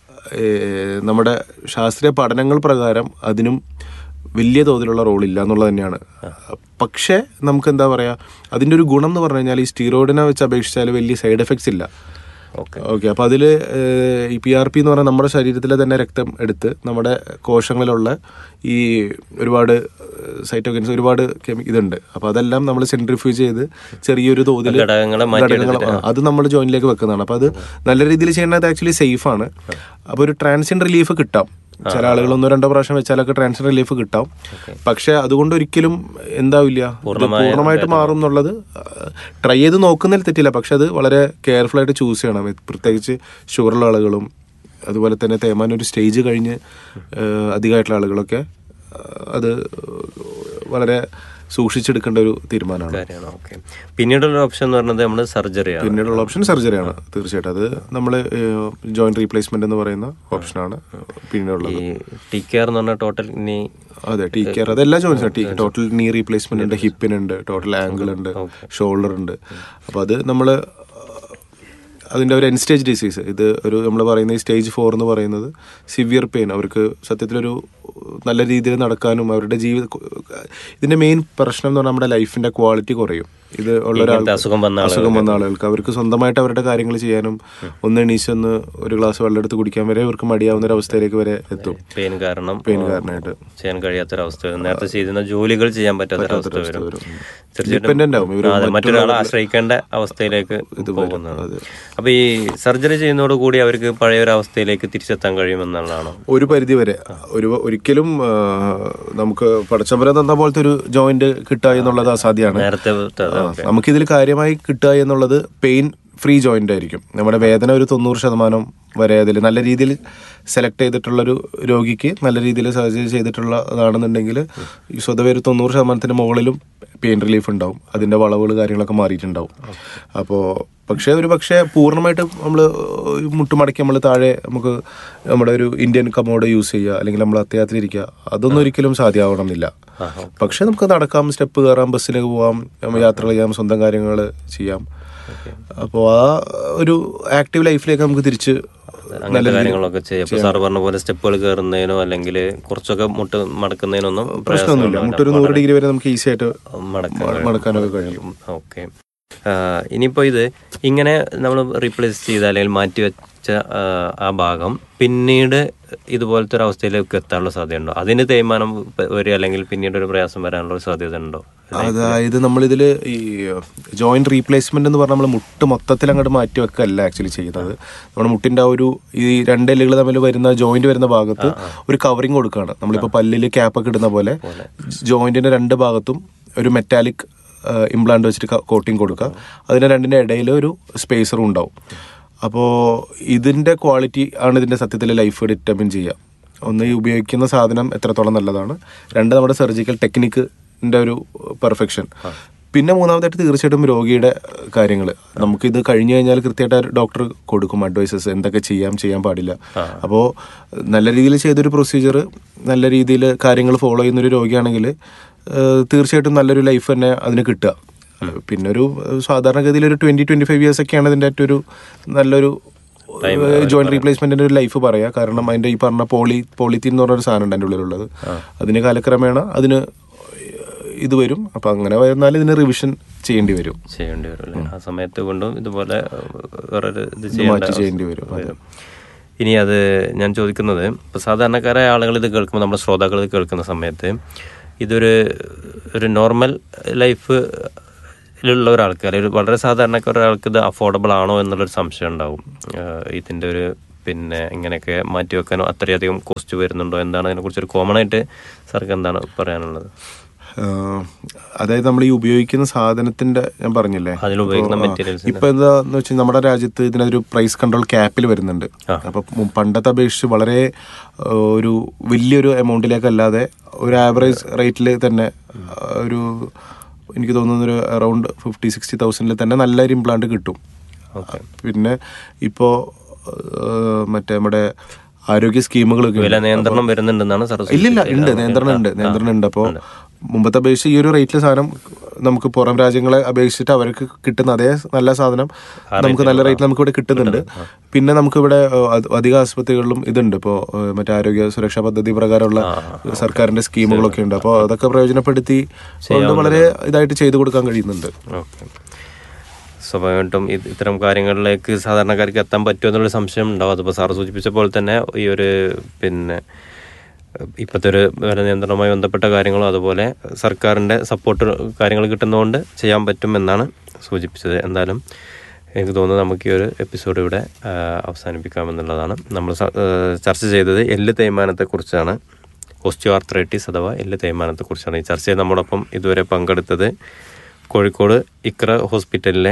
S4: നമ്മുടെ ശാസ്ത്രീയ പഠനങ്ങൾ പ്രകാരം അതിനും വലിയ തോതിലുള്ള റോൾ ഇല്ല എന്നുള്ളത് തന്നെയാണ് പക്ഷേ നമുക്ക് എന്താ പറയുക അതിൻ്റെ ഒരു ഗുണം എന്ന് പറഞ്ഞു കഴിഞ്ഞാൽ ഈ സ്റ്റീറോയിഡിനെ വെച്ച് അപേക്ഷിച്ചാൽ വലിയ സൈഡ് എഫക്ട്സ് ഇല്ല
S3: ഓക്കെ
S4: ഓക്കെ അപ്പോൾ അതിൽ ഈ പി ആർ പി എന്ന് പറഞ്ഞാൽ നമ്മുടെ ശരീരത്തിലെ തന്നെ രക്തം എടുത്ത് നമ്മുടെ കോശങ്ങളിലുള്ള ഈ ഒരുപാട് സൈറ്റോകിൻസ് ഒരുപാട് കെമി ഇതുണ്ട് അപ്പോൾ അതെല്ലാം നമ്മൾ സെൻട്രിഫ്യൂജ് ചെയ്ത് ചെറിയൊരു തോതിൽ
S3: ഘടകങ്ങളെ മാറ്റി
S4: ഘടകങ്ങൾ ആ, അത് നമ്മൾ ജോയിനിലേക്ക് വെക്കുന്നതാണ് അപ്പോൾ അത് നല്ല രീതിയിൽ ചെയ്യുന്നത് ആക്ച്വലി സേഫ് ആണ് അപ്പോൾ ഒരു ട്രാൻസിൻ റിലീഫ് കിട്ടാം ചില ആളുകൾ ഒന്നോ രണ്ടോ പ്രാവശ്യം വെച്ചാലൊക്കെ ട്രാൻസിൻ റിലീഫ് കിട്ടാം പക്ഷെ അതുകൊണ്ട് ഒരിക്കലും എന്താവില്ല ഇത് പൂർണ്ണമായിട്ട് മാറും എന്നുള്ളത് ട്രൈ ചെയ്ത് നോക്കുന്നതിൽ തെറ്റില്ല പക്ഷെ അത് വളരെ കെയർഫുൾ ആയിട്ട് ചൂസ് ചെയ്യണം പ്രത്യേകിച്ച് ഷുഗറുള്ള ആളുകളും അതുപോലെ തന്നെ തേമാൻ ഒരു സ്റ്റേജ് കഴിഞ്ഞ് ഏഹ്, അധികമായിട്ടുള്ള ആളുകളൊക്കെ ഏഹ്, അത് വളരെ സൂക്ഷിച്ചെടുക്കേണ്ട ഒരു തീരുമാനമാണ്
S3: കാര്യമാണ് ഓക്കെ പിന്നീടുള്ള ഓപ്ഷൻ എന്ന് പറയുന്നത് നമ്മൾ സർജറിയാണ്
S4: പിന്നീടുള്ള ഓപ്ഷൻ സർജറിയാണ് തീർച്ചയായിട്ടും അത് നമ്മൾ ജോയിന്റ് റീപ്ലേസ്മെന്റ് എന്ന് പറയുന്ന ഓപ്ഷനാണ് പിന്നീടുള്ളത്
S3: ഈ ടി കെയർ എന്ന് പറഞ്ഞ ടോട്ടൽ ഇനി
S4: അതെ ടീ കെയർ അത് എല്ലാ ജോയിൻസ് ടീ ടോട്ടൽ നീ റീപ്ലേസ്മെന്റ് ഉണ്ട് ഹിപ്പിനുണ്ട് ടോട്ടൽ ആംഗിൾ ഉണ്ട് ഷോൾഡർ ഉണ്ട് അപ്പോൾ അത് നമ്മൾ അതിൻ്റെ ഒരു എൻ സ്റ്റേജ് ഡിസീസ് ഇത് ഒരു നമ്മൾ പറയുന്ന ഈ സ്റ്റേജ് ഫോർ എന്ന് പറയുന്നത് സിവിയർ പെയിൻ അവർക്ക് സത്യത്തിലൊരു നല്ല രീതിയിൽ നടക്കാനും അവരുടെ ജീവിത ഇതിന്റെ മെയിൻ പ്രശ്നം എന്ന് പറഞ്ഞാൽ നമ്മുടെ ലൈഫിന്റെ ക്വാളിറ്റി കുറയും ഇത് ഉള്ള ഒരാൾ
S3: ഇങ്ങനത്തെ അസുഖം വന്ന
S4: അസുഖം വന്ന ആളുകൾക്ക് അവർക്ക് സ്വന്തമായിട്ട് അവരുടെ കാര്യങ്ങൾ ചെയ്യാനും ഒന്ന് എണീച്ചൊന്ന് ഒരു ഗ്ലാസ് വെള്ളം എടുത്ത് കുടിക്കാൻ വരെ അവർക്ക് മടിയാവുന്ന ഒരു അവസ്ഥയിലേക്ക് വരെ എത്തും
S3: പെയിൻ കാരണം
S4: പെയിൻ കാരണമായിട്ട്
S3: ചെയ്യാൻ കഴിയാത്തൊരവസ്ഥ വരും നേരത്തെ ചെയ്തിരുന്ന ജോലികൾ ചെയ്യാൻ പറ്റാത്തൊരവസ്ഥ വരും തീർച്ചയായിട്ടും
S4: ഡിപ്പെൻഡന്റ് ആവും ഇവര്
S3: അതെ മറ്റൊരാളെ ആശ്രയിക്കേണ്ട അവസ്ഥയിലേക്ക് പോകുന്നതാണ് അപ്പൊ ഈ സർജറി ചെയ്യുന്നതോട് കൂടി അവർക്ക് പഴയ ഒരു അവസ്ഥയിലേക്ക് തിരിച്ചെത്താൻ കഴിയുമെന്നുള്ളതാണോ
S4: ഒരു പരിധി വരെ ഒരു ഒരിക്കലും ആ, നമുക്ക് പടച്ചമ്പരം തന്ന പോലത്തെ ഒരു ജോയിന്റ് കിട്ടുക എന്നുള്ളത് അസാധ്യമാണ്
S3: നേരത്തെ
S4: ആ, നമുക്കിതിൽ കാര്യമായി കിട്ടുക എന്നുള്ളത് പെയിൻ ഫ്രീ ജോയിന്റ് ആയിരിക്കും നമ്മുടെ വേദന ഒരു തൊണ്ണൂറ് ശതമാനം വരെ അതിൽ നല്ല രീതിയിൽ സെലക്ട് ചെയ്തിട്ടുള്ളൊരു രോഗിക്ക് നല്ല രീതിയിൽ സർജറി ചെയ്തിട്ടുള്ളതാണെന്നുണ്ടെങ്കിൽ ഈ സ്വതവേ ഒരു തൊണ്ണൂറ് ശതമാനത്തിന് മുകളിലും പെയിൻ റിലീഫ് ഉണ്ടാവും അതിന്റെ വളവുകൾ കാര്യങ്ങളൊക്കെ മാറിയിട്ടുണ്ടാവും അപ്പോൾ പക്ഷേ ഒരു പക്ഷേ പൂർണ്ണമായിട്ട് നമ്മൾ മുട്ടുമടക്കി നമ്മൾ താഴെ നമുക്ക് നമ്മുടെ ഒരു ഇന്ത്യൻ കമോഡ് യൂസ് ചെയ്യുക അല്ലെങ്കിൽ നമ്മൾ അത്യാത്തിലിരിക്കുക അതൊന്നും ഒരിക്കലും സാധ്യമാവണമെന്നില്ല പക്ഷെ നമുക്ക് നടക്കാം സ്റ്റെപ്പ് കയറാം ബസ്സിലേക്ക് പോവാം നമ്മൾ യാത്രകൾ ചെയ്യാം സ്വന്തം കാര്യങ്ങൾ ചെയ്യാം അപ്പോൾ ആ ഒരു ആക്റ്റീവ് ലൈഫിലേക്ക് നമുക്ക് തിരിച്ച്
S3: അങ്ങനത്തെ കാര്യങ്ങളൊക്കെ ചെയ്യാം ഇപ്പൊ സാറ് പറഞ്ഞ പോലെ സ്റ്റെപ്പുകൾ കയറുന്നതിനോ അല്ലെങ്കിൽ കുറച്ചൊക്കെ മുട്ട് മടക്കുന്നതിനൊന്നും
S4: പ്രശ്നമൊന്നുമില്ല മുട്ടൊരു നൂറ് ഡിഗ്രി വരെ നമുക്ക് ഈസി ആയിട്ട്
S3: മടക്കാൻ
S4: മടക്കാനൊക്കെ കഴിയും
S3: ഓക്കെ ഇനിയിപ്പോൾ ഇത് ഇങ്ങനെ നമ്മൾ റീപ്ലേസ് ചെയ്ത അല്ലെങ്കിൽ മാറ്റി വെച്ച ആ, ആ ഭാഗം പിന്നീട് ഇതുപോലത്തെ ഒരു അവസ്ഥയിലേക്ക് എത്താനുള്ള സാധ്യതയുണ്ടോ അതിന് തേയ്മാനം വരിക അല്ലെങ്കിൽ പിന്നീട് ഒരു പ്രയാസം വരാനുള്ള സാധ്യത ഉണ്ടോ
S4: അതായത് നമ്മളിതിൽ ഈ ജോയിന്റ് റീപ്ലേസ്മെന്റ് എന്ന് പറഞ്ഞാൽ നമ്മൾ മുട്ട് മൊത്തത്തിൽ അങ്ങോട്ട് മാറ്റി വെക്കല്ല ആക്ച്വലി ചെയ്യുന്നത് നമ്മുടെ മുട്ടിന്റെ ആ ഒരു ഈ രണ്ട് എല്ലുകൾ തമ്മിൽ വരുന്ന ജോയിന്റ് വരുന്ന ഭാഗത്ത് ഒരു കവറിങ് കൊടുക്കുകയാണ് നമ്മളിപ്പോൾ പല്ലിൽ ക്യാപ്പൊക്കെ ഇടുന്ന പോലെ ജോയിന്റിന്റെ രണ്ട് ഭാഗത്തും ഒരു മെറ്റാലിക് ഇംപ്ലാന്റ് വെച്ചിട്ട് കോട്ടിങ് കൊടുക്കുക അതിന് രണ്ടിന്റെ ഇടയിൽ ഒരു സ്പേസറും ഉണ്ടാവും അപ്പോൾ ഇതിന്റെ ക്വാളിറ്റി ആണ് ഇതിന്റെ സത്യത്തിൽ ലൈഫ് ഡിറ്റർമിൻ ചെയ്യുക ഒന്ന് ഈ ഉപയോഗിക്കുന്ന സാധനം എത്രത്തോളം നല്ലതാണ് രണ്ട് നമ്മുടെ സർജിക്കൽ ടെക്നിക്കിന്റെ ഒരു പെർഫെക്ഷൻ പിന്നെ മൂന്നാമതായിട്ട് തീർച്ചയായിട്ടും രോഗിയുടെ കാര്യങ്ങൾ നമുക്കിത് കഴിഞ്ഞു കഴിഞ്ഞാൽ കൃത്യമായിട്ട് ഡോക്ടർ കൊടുക്കും അഡ്വൈസസ് എന്തൊക്കെ ചെയ്യാം ചെയ്യാൻ പാടില്ല അപ്പോൾ നല്ല രീതിയിൽ ചെയ്തൊരു പ്രൊസീജിയർ നല്ല രീതിയിൽ കാര്യങ്ങൾ ഫോളോ ചെയ്യുന്ന ഒരു രോഗിയാണെങ്കിൽ ഏഹ് തീർച്ചയായിട്ടും നല്ലൊരു ലൈഫ് തന്നെ അതിന് കിട്ടുക പിന്നെ ഒരു ഏഹ്, സാധാരണഗതിയിൽ ഒരു ട്വന്റി ട്വന്റി ഫൈവ് ഇയേഴ്സ് ഒക്കെയാണ് ഇതിന്റെ ഏറ്റവും ഒരു നല്ലൊരു ജോയിന്റ് റീപ്ലേസ്മെന്റിന്റെ ഒരു ലൈഫ് പറയാ കാരണം അതിന്റെ ഈ പറഞ്ഞ പോളി പോളിത്തീൻ എന്ന് പറഞ്ഞ ഒരു സാധനം ഉണ്ട് അതിന്റെ ഉള്ളിലുള്ളത് അതിന് കാലക്രമേണ അതിന് ഇത് വരും അപ്പൊ അങ്ങനെ വരുന്നാൽ ഇതിന് റിവിഷൻ ചെയ്യേണ്ടി വരും
S3: ചെയ്യേണ്ടി വരും അല്ലേ ആ സമയത്ത് കൊണ്ടും ഇതുപോലെ വേറൊരു ഇത്
S4: ഇത്
S3: ചെയ്യേണ്ട
S4: മാറ്റി ചെയ്യേണ്ടി വരും അതെ.
S3: ഇനി അത് ഞാൻ ചോദിക്കുന്നത് ഇപ്പൊ സാധാരണക്കാരായ ആളുകൾ ഇത് കേൾക്കുമ്പോൾ നമ്മുടെ ശ്രോതാക്കൾ ഇത് കേൾക്കുന്ന സമയത്ത് ഇതൊരു ഒരു നോർമൽ ലൈഫ് ലുള്ള ഒരാൾക്ക് അല്ലെങ്കിൽ ഒരു വളരെ സാധാരണക്കാര ഒരാൾക്ക് ഇത് അഫോർഡബിൾ ആണോ എന്നുള്ളൊരു സംശയം ഉണ്ടാവും ആഹ് ഇതിന്റെ ഒരു പിന്നെ ഇങ്ങനെയൊക്കെ മാറ്റി വെക്കാനോ അത്രയധികം കോസ്റ്റ് വരുന്നുണ്ടോ എന്താണ് അതിനെക്കുറിച്ച് ഒരു കോമൺ ആയിട്ട് സാർക്ക് എന്താണ് പറയാനുള്ളത്
S4: ആഹ് അതായത് നമ്മൾ ഈ ഉപയോഗിക്കുന്ന സാധനത്തിന്റെ ഞാൻ പറഞ്ഞില്ലേ
S3: അതിൽ ഉപയോഗിക്കുന്ന
S4: അപ്പൊ, ആ,
S3: materials
S4: ഇപ്പൊ എന്താന്ന് വെച്ചാൽ നമ്മുടെ രാജ്യത്ത് ഇതിനൊരു പ്രൈസ് കൺട്രോൾ ക്യാപ്പിൽ വരുന്നുണ്ട് അപ്പൊ മു- പണ്ടത്തെ അപേക്ഷിച്ച് വളരെ ആ, ഒരു വലിയൊരു എമൗണ്ടിലേക്ക് അല്ലാതെ ഒരു ആവറേജ് റേറ്റിൽ തന്നെ ആ, ഒരു എനിക്ക് തോന്നുന്ന ഒരു അറൗണ്ട് ഫിഫ്റ്റി സിക്സ്റ്റി തൗസൻഡിൽ തന്നെ നല്ലൊരു ഇംപ്ലാന്റ് കിട്ടും പിന്നെ ഇപ്പോ ആ, മറ്റേ നമ്മുടെ ആരോഗ്യ സ്കീമുകളൊക്കെ
S3: വില
S4: ഉണ്ട്.
S3: നിയന്ത്രണം വരുന്നുണ്ടെന്നാണ് സാർ
S4: ഇല്ലില്ല ഉണ്ട് നിയന്ത്രണം ഉണ്ട് നിയന്ത്രണം ഉണ്ട് അപ്പോൾ മുമ്പത്തെ അപേക്ഷിച്ച് ഈ ഒരു റേറ്റിലെ സാധനം നമുക്ക് പുറം രാജ്യങ്ങളെ അപേക്ഷിച്ചിട്ട് അവർക്ക് കിട്ടുന്ന അതേ നല്ല സാധനം നമുക്ക് നല്ല റേറ്റിൽ നമുക്ക് ഇവിടെ കിട്ടുന്നുണ്ട് പിന്നെ നമുക്ക് ഇവിടെ അധിക ആശുപത്രികളിലും ഇതുണ്ട് ഇപ്പോൾ മറ്റേ ആരോഗ്യ സുരക്ഷാ പദ്ധതി പ്രകാരമുള്ള സർക്കാരിന്റെ സ്കീമുകളൊക്കെ ഉണ്ട് അപ്പോൾ അതൊക്കെ പ്രയോജനപ്പെടുത്തി കൊണ്ട് വളരെ ഇതായിട്ട് ചെയ്തു കൊടുക്കാൻ കഴിയുന്നുണ്ട്
S3: ഓക്കെ സ്വാഭാവികമായിട്ടും ഇത് ഇത്തരം കാര്യങ്ങളിലേക്ക് സാധാരണക്കാർക്ക് എത്താൻ പറ്റുമോ എന്നുള്ള സംശയം ഉണ്ടാവും അതിപ്പോൾ സാർ സൂചിപ്പിച്ച പോലെ തന്നെ ഈ ഒരു പിന്നെ ഇപ്പോഴത്തെ ഒരു വില നിയന്ത്രണവുമായി ബന്ധപ്പെട്ട കാര്യങ്ങളും അതുപോലെ സർക്കാരിൻ്റെ സപ്പോർട്ട് കാര്യങ്ങൾ കിട്ടുന്നതുകൊണ്ട് ചെയ്യാൻ പറ്റുമെന്നാണ് സൂചിപ്പിച്ചത് എന്തായാലും എനിക്ക് തോന്നുന്നു നമുക്ക് ഈ ഒരു എപ്പിസോഡ് ഇവിടെ ആ, അവസാനിപ്പിക്കാമെന്നുള്ളതാണ് നമ്മൾ സ- ആ, ചർച്ച ചെയ്തത് എല്ല് തേയ്മാനത്തെക്കുറിച്ചാണ് ഓസ്റ്റിയോ ആർത്രൈറ്റിസ് അഥവാ എല്ല് തേയ്മാനത്തെക്കുറിച്ചാണ് ഈ ചർച്ചയിൽ നമ്മോടൊപ്പം ഇതുവരെ പങ്കെടുത്തത് കോഴിക്കോട് ഇക്ര ഹോസ്പിറ്റലിലെ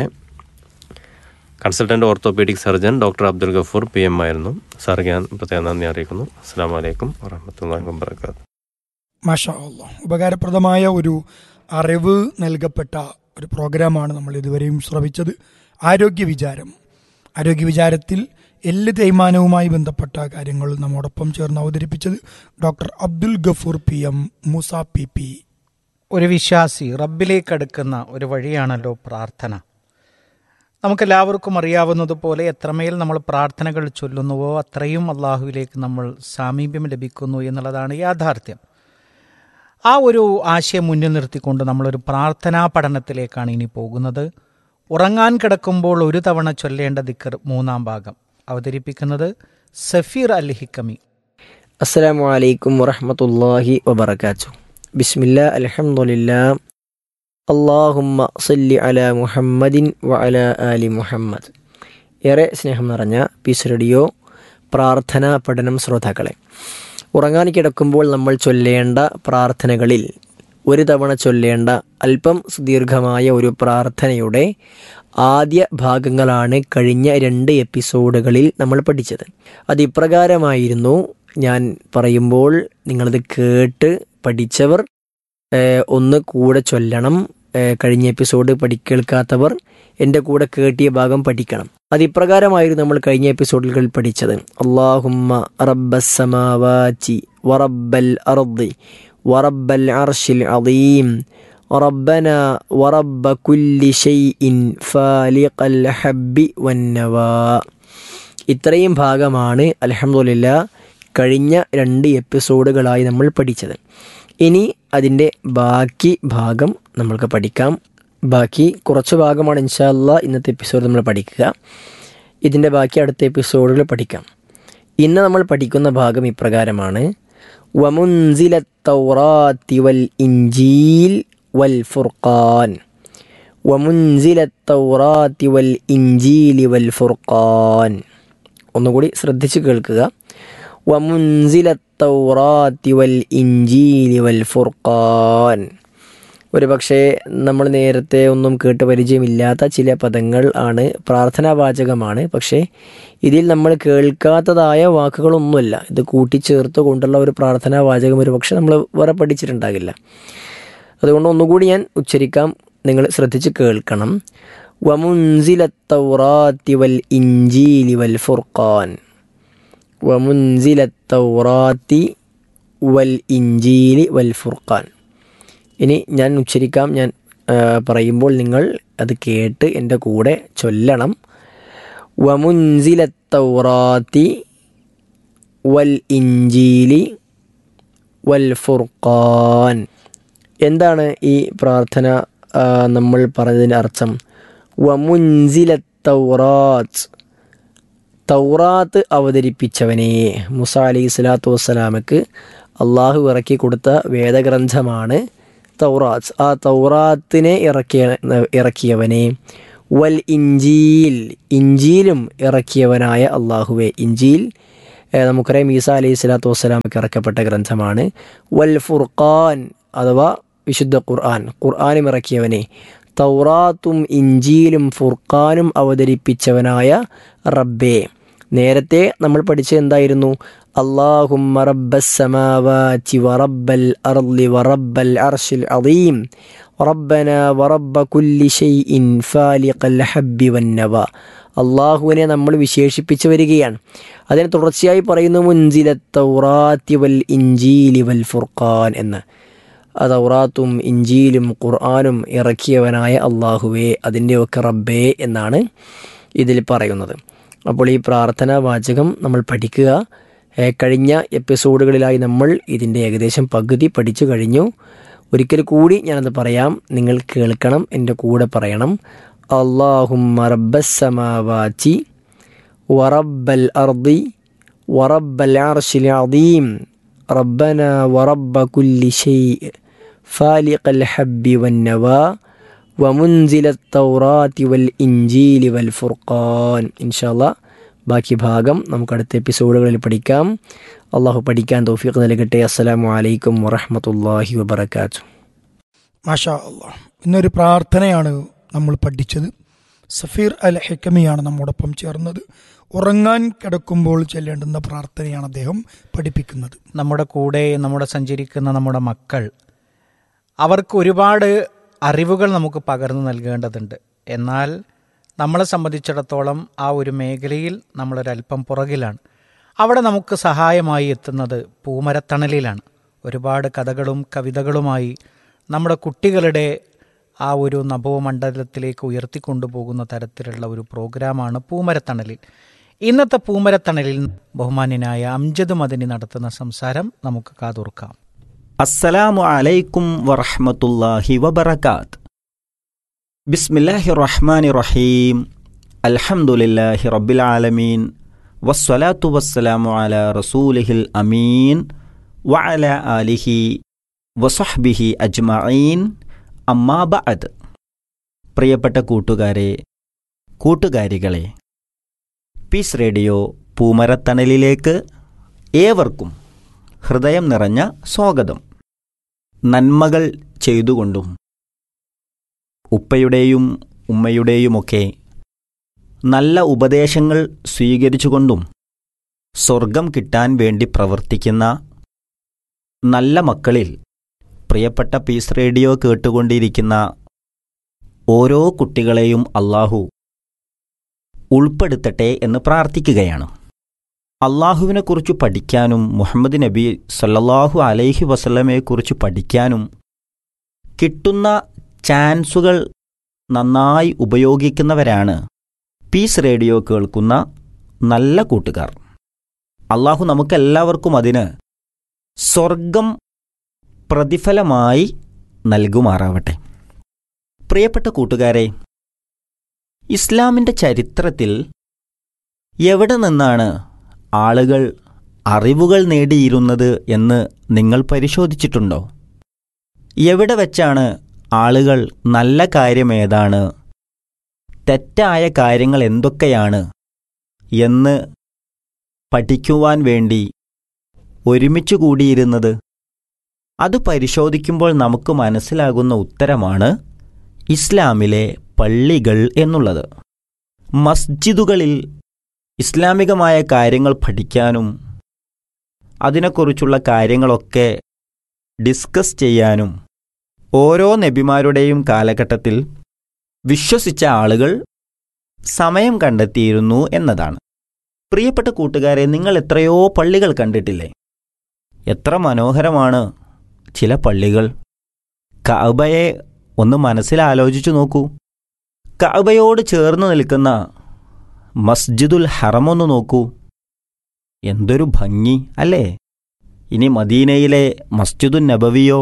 S3: consultant orthopaedic surgeon doctor Abdul Gafoor P M ആയിരുന്നു സാർക്ക് ഞാൻ പ്രത്യേകം നന്ദി അറിയിക്കുന്നു അസ്സാം വലൈക്കും വറഹമത്തല്ലാഹി വബർക്കാത്തു
S1: മാഷാ അല്ലാ ഉപകാരപ്രദമായ ഒരു അറിവ് നൽകപ്പെട്ട ഒരു പ്രോഗ്രാമാണ് നമ്മൾ ഇതുവരെയും ശ്രവിച്ചത് ആരോഗ്യ വിചാരം ആരോഗ്യ വിചാരത്തിൽ എല്ല് തേയ്മാനവുമായി ബന്ധപ്പെട്ട കാര്യങ്ങൾ നമ്മോടൊപ്പം ചേർന്ന് അവതരിപ്പിച്ചത് doctor Abdul Gafoor P M Moosa P P
S2: ഒരു വിശ്വാസി റബ്ബിലേക്ക് അടുക്കുന്ന ഒരു വഴിയാണല്ലോ പ്രാർത്ഥന നമുക്കെല്ലാവർക്കും അറിയാവുന്നതുപോലെ എത്രമേൽ നമ്മൾ പ്രാർത്ഥനകൾ ചൊല്ലുന്നുവോ അത്രയും അള്ളാഹുവിലേക്ക് നമ്മൾ സാമീപ്യം ലഭിക്കുന്നു എന്നുള്ളതാണ് യാഥാർത്ഥ്യം ആ ഒരു ആശയം മുന്നിൽ നിർത്തിക്കൊണ്ട് നമ്മളൊരു പ്രാർത്ഥനാ പഠനത്തിലേക്കാണ് ഇനി പോകുന്നത് ഉറങ്ങാൻ കിടക്കുമ്പോൾ ഒരു തവണ ചൊല്ലേണ്ട ദിക്കർ മൂന്നാം ഭാഗം അവതരിപ്പിക്കുന്നത് സഫീർ അൽ ഹിക്കമി
S5: അസ്സലാമു അലൈക്കും വറഹ്മത്തുള്ളാഹി വബറകാതുഹു ബിസ്മില്ലാ അൽഹംദുലില്ലാ അല്ലാഹുമ്മ സല്ലി അലാ മുഹമ്മദിൻ വ അലാ ആലി മുഹമ്മദ് ഏറെ സ്നേഹം നിറഞ്ഞ പീസ് റേഡിയോ പ്രാർത്ഥനാ പഠനം ശ്രോതാക്കളെ ഉറങ്ങാൻ കിടക്കുമ്പോൾ നമ്മൾ ചൊല്ലേണ്ട പ്രാർത്ഥനകളിൽ ഒരു തവണ ചൊല്ലേണ്ട അല്പം സുദീർഘമായ ഒരു പ്രാർത്ഥനയുടെ ആദ്യ ഭാഗങ്ങളാണ് കഴിഞ്ഞ രണ്ട് എപ്പിസോഡുകളിൽ നമ്മൾ പഠിച്ചത് അത് ഇപ്രകാരമായിരുന്നു ഞാൻ പറയുമ്പോൾ നിങ്ങളത് കേട്ട് പഠിച്ചവർ ഏഹ്, ഒന്ന് കൂടെ ചൊല്ലണം ഏഹ്, കഴിഞ്ഞ എപ്പിസോഡ് പഠി കേൾക്കാത്തവർ എൻ്റെ കൂടെ കേട്ടിയ ഭാഗം പഠിക്കണം അത് ഇപ്രകാരമായിരുന്നു നമ്മൾ കഴിഞ്ഞ എപ്പിസോഡുകളിൽ പഠിച്ചത് അള്ളാഹുമ്മ റബ്ബസ്സമാവാചി വറബ്ബൽ അർദി വറബ്ബൽ അർഷിൽ അദീം ربنا ورب كل شيء فالق الحب والنوى ഇത്രയും ഭാഗമാണ് അലഹമുല്ല കഴിഞ്ഞ രണ്ട് എപ്പിസോഡുകളായി നമ്മൾ പഠിച്ചത് ഇനി അതിൻ്റെ ബാക്കി ഭാഗം നമ്മൾക്ക് പഠിക്കാം ബാക്കി കുറച്ച് ഭാഗമാണ് ഇൻഷാല്ല ഇന്നത്തെ എപ്പിസോഡ് നമ്മൾ പഠിക്കുക ഇതിൻ്റെ ബാക്കി അടുത്ത എപ്പിസോഡുകൾ പഠിക്കാം ഇന്ന് നമ്മൾ പഠിക്കുന്ന ഭാഗം ഇപ്രകാരമാണ് വമുൻസില തൗറാത്തി വൽ ഇഞ്ചീൽ വൽ ഫുർഖാൻ വമുൻസില തൗറാത്തി വൽ ഇഞ്ചീലി വൽ ഫുർഖാൻ ഒന്നുകൂടി ശ്രദ്ധിച്ച് കേൾക്കുക വമുൻസില തൗറാത്തി വൽ ഇഞ്ചീലി വൽ ഫുർഖാൻ ഒരു പക്ഷേ നമ്മൾ നേരത്തെ ഒന്നും കേട്ട് പരിചയമില്ലാത്ത ചില പദങ്ങൾ ആണ് പ്രാർത്ഥനാവാചകമാണ് പക്ഷേ ഇതിൽ നമ്മൾ കേൾക്കാത്തതായ വാക്കുകളൊന്നുമല്ല ഇത് കൂട്ടിച്ചേർത്ത് കൊണ്ടുള്ള ഒരു പ്രാർത്ഥനാവാചകം ഒരു പക്ഷേ നമ്മൾ വേറെ പഠിച്ചിട്ടുണ്ടാകില്ല അതുകൊണ്ട് ഒന്നുകൂടി ഞാൻ ഉച്ചരിക്കാം നിങ്ങൾ ശ്രദ്ധിച്ച് കേൾക്കണം വമുൻസില തൗറാത്തി വൽ ഇഞ്ചീലി വൽ ഫുർഖാൻ വമുൻസില തൗറാത്തി വൽ ഇഞ്ചീലി വൽ ഫുർഖാൻ ഇനി ഞാൻ ഉച്ചരിക്കാം ഞാൻ ആ, പറയുമ്പോൾ നിങ്ങൾ അത് കേട്ട് എൻ്റെ കൂടെ ചൊല്ലണം വമുൻസിലത്തൗറാത്തി വൽ ഇഞ്ചീലി വൽ ഫുർഖാൻ എന്താണ് ഈ പ്രാർത്ഥന ആ, നമ്മൾ പറഞ്ഞതിൻ്റെ അർത്ഥം വമുൻസിലത്തൗറാത്ത് തൗറാത്ത് അവതരിപ്പിച്ചവനെ മുസ അലൈഹി സ്വലാത്തു വസ്സലാമക്ക് അള്ളാഹു ഇറക്കി കൊടുത്ത വേദഗ്രന്ഥമാണ് തൗറാത്ത് ആ തൗറാത്തിനെ ഇറക്കിയ ഇറക്കിയവനെ വൽ ഇഞ്ചീൽ ഇഞ്ചീലും ഇറക്കിയവനായ അള്ളാഹുവെ ഇഞ്ചീൽ ഏഹ് നമുക്കറിയാം ഈസ അലൈഹി സ്വലാത്തു വസ്സലാമക്ക് ഇറക്കപ്പെട്ട ഗ്രന്ഥമാണ് വൽ ഫുർഖാൻ അഥവാ വിശുദ്ധ ഖുർആൻ ഖുർആാനും ഇറക്കിയവനെ തൗറാത്തും ഇഞ്ചീലും ഫുർഖാനും അവതരിപ്പിച്ചവനായ റബ്ബേ നേരത്തെ നമ്മൾ പഠിച്ചത് എന്തായിരുന്നു അള്ളാഹുമ്മ റബ്ബസ്സമാവാതി വറബ്ബൽ അർളി വറബ്ബൽ അർശിൽ അദീം റബ്ബന വറബ്ബ കുല്ലി ഷൈഇൻ ഫാലിഖൽ ഹബ്ബി വന്നവ അള്ളാഹുവിനെ നമ്മൾ വിശേഷിപ്പിച്ചു വരികയാണ് അതിന് തുടർച്ചയായി പറയുന്നു മുൻസില തൗറാത്തി വൽ ഇഞ്ചീലി വൽ ഫുർഖാൻ എന്ന് തൗറാത്തും ഇഞ്ചീലും ഖുർആാനും ഇറക്കിയവനായ അള്ളാഹുവേ അതിൻ്റെയൊക്കെ റബ്ബേ എന്നാണ് ഇതിൽ പറയുന്നത് അപ്പോൾ ഈ പ്രാർത്ഥനാ വാചകം നമ്മൾ പഠിക്കുക ഏ, കഴിഞ്ഞ എപ്പിസോഡുകളിലായി നമ്മൾ ഇതിൻ്റെ ഏകദേശം പകുതി പഠിച്ചു കഴിഞ്ഞു ഒരിക്കൽ കൂടി ഞാനത് പറയാം നിങ്ങൾ കേൾക്കണം എൻ്റെ കൂടെ പറയണം അള്ളാഹുമ്മ റബ്ബസ്സമാവാചി വറബ്ബൽ അർദി വറബ്ബൽ അർശിൽ അദീം ربنا ورب كل شيء فالق الحب والنوى ومنزل التوراة والإنجيل والفرقان إن شاء الله ബാക്കി ഭാഗം നമുക്ക് അടുത്ത എപ്പിസോഡുകളിൽ പഠിക്കാം അള്ളാഹു പഠിക്കാൻ തൗഫീഖ് നൽകട്ടെ അസ്സലാമു അലൈക്കും വറഹമത്തല്ലാഹി വബർക്കാത്തു
S1: മാഷാ അള്ളാഹ് ഇന്നൊരു പ്രാർത്ഥനയാണ് നമ്മൾ പഠിച്ചത് സഫീർ അൽ ഹെക്കമിയാണ് നമ്മോടൊപ്പം ചേർന്നത് ഉറങ്ങാൻ കിടക്കുമ്പോൾ ചെല്ലേണ്ടുന്ന പ്രാർത്ഥനയാണ് അദ്ദേഹം പഠിപ്പിക്കുന്നത്
S2: നമ്മുടെ കൂടെ നമ്മുടെ സഞ്ചരിക്കുന്ന നമ്മുടെ മക്കൾ അവർക്ക് ഒരുപാട് അറിവുകൾ നമുക്ക് പകർന്നു നൽകേണ്ടതുണ്ട് എന്നാൽ നമ്മളെ സംബന്ധിച്ചിടത്തോളം ആ ഒരു മേഖലയിൽ നമ്മളൊരല്പം പുറകിലാണ് അവിടെ നമുക്ക് സഹായമായി എത്തുന്നത് പൂമരത്തണലിലാണ് ഒരുപാട് കഥകളും കവിതകളുമായി നമ്മുടെ കുട്ടികളുടെ ആ ഒരു നഭോമണ്ഡലത്തിലേക്ക് ഉയർത്തിക്കൊണ്ടുപോകുന്ന തരത്തിലുള്ള ഒരു പ്രോഗ്രാമാണ് പൂമരത്തണലിൽ ഇന്നത്തെ പൂമരത്തണലിൽ ബഹുമാന്യനായ അംജദ് മദനി നടത്തുന്ന സംസാരം നമുക്ക് കാതോർക്കാം
S6: السلام عليكم ورحمة الله وبركاته بسم الله الرحمن الرحيم الحمد لله رب العالمين والصلاة والسلام على رسوله الأمين وعلى آله وصحبه أجمعين أما بعد പ്രിയപ്പെട്ട കൂട്ടുകാരെ കൂട്ടുകാരികളെ പീസ് റേഡിയോ പൂമരത്തണലിലേക്ക് ഏവർക്കും ഹൃദയം നിറഞ്ഞ സ്വാഗതം നന്മകൾ ചെയ്തുകൊണ്ടും ഉപ്പയുടെയും ഉമ്മയുടെയുമൊക്കെ നല്ല ഉപദേശങ്ങൾ സ്വീകരിച്ചുകൊണ്ടും സ്വർഗം കിട്ടാൻ വേണ്ടി പ്രവർത്തിക്കുന്ന നല്ല മക്കളിൽ പ്രിയപ്പെട്ട പീസ് റേഡിയോ കേട്ടുകൊണ്ടിരിക്കുന്ന ഓരോ കുട്ടികളെയും അള്ളാഹു ഉൾപ്പെടുത്തട്ടെ എന്ന് പ്രാർത്ഥിക്കുകയാണ് അള്ളാഹുവിനെക്കുറിച്ച് പഠിക്കാനും മുഹമ്മദ് നബി സല്ലല്ലാഹു അലൈഹി വസല്ലമയെക്കുറിച്ച് പഠിക്കാനും കിട്ടുന്ന ചാൻസുകൾ നന്നായി ഉപയോഗിക്കുന്നവരാണ് പീസ് റേഡിയോ കേൾക്കുന്ന നല്ല കൂട്ടുകാർ അള്ളാഹു നമുക്കെല്ലാവർക്കും അതിന് സ്വർഗം പ്രതിഫലമായി നൽകുമാറാവട്ടെ പ്രിയപ്പെട്ട കൂട്ടുകാരെ ഇസ്ലാമിൻ്റെ ചരിത്രത്തിൽ എവിടെ നിന്നാണ് ആളുകൾ അറിവുകൾ നേടിയിരുന്നത് എന്ന് നിങ്ങൾ പരിശോധിച്ചിട്ടുണ്ടോ എവിടെ വെച്ചാണ് ആളുകൾ നല്ല കാര്യമേതാണ് തെറ്റായ കാര്യങ്ങൾ എന്തൊക്കെയാണ് എന്ന് പഠിക്കുവാൻ വേണ്ടി ഒരുമിച്ച് കൂടിയിരുന്നത് അത് പരിശോധിക്കുമ്പോൾ നമുക്ക് മനസ്സിലാകുന്ന ഉത്തരമാണ് ഇസ്ലാമിലെ പള്ളികൾ എന്നുള്ളത് മസ്ജിദുകളിൽ ഇസ്ലാമികമായ കാര്യങ്ങൾ പഠിക്കാനും അതിനെക്കുറിച്ചുള്ള കാര്യങ്ങളൊക്കെ ഡിസ്കസ് ചെയ്യാനും ഓരോ നബിമാരുടെയും കാലഘട്ടത്തിൽ വിശ്വസിച്ച ആളുകൾ സമയം കണ്ടെത്തിയിരുന്നു എന്നതാണ് പ്രിയപ്പെട്ട കൂട്ടുകാരെ നിങ്ങൾ എത്രയോ പള്ളികൾ കണ്ടിട്ടില്ലേ എത്ര മനോഹരമാണ് ചില പള്ളികൾ കഅബയെ ഒന്ന് മനസ്സിലാലോചിച്ചു നോക്കൂ കഅബയോട് ചേർന്ന് നിൽക്കുന്ന മസ്ജിദുൽ ഹറമൊന്ന് നോക്കൂ എന്തൊരു ഭംഗി അല്ലേ ഇനി മദീനയിലെ മസ്ജിദുൽ നബവിയോ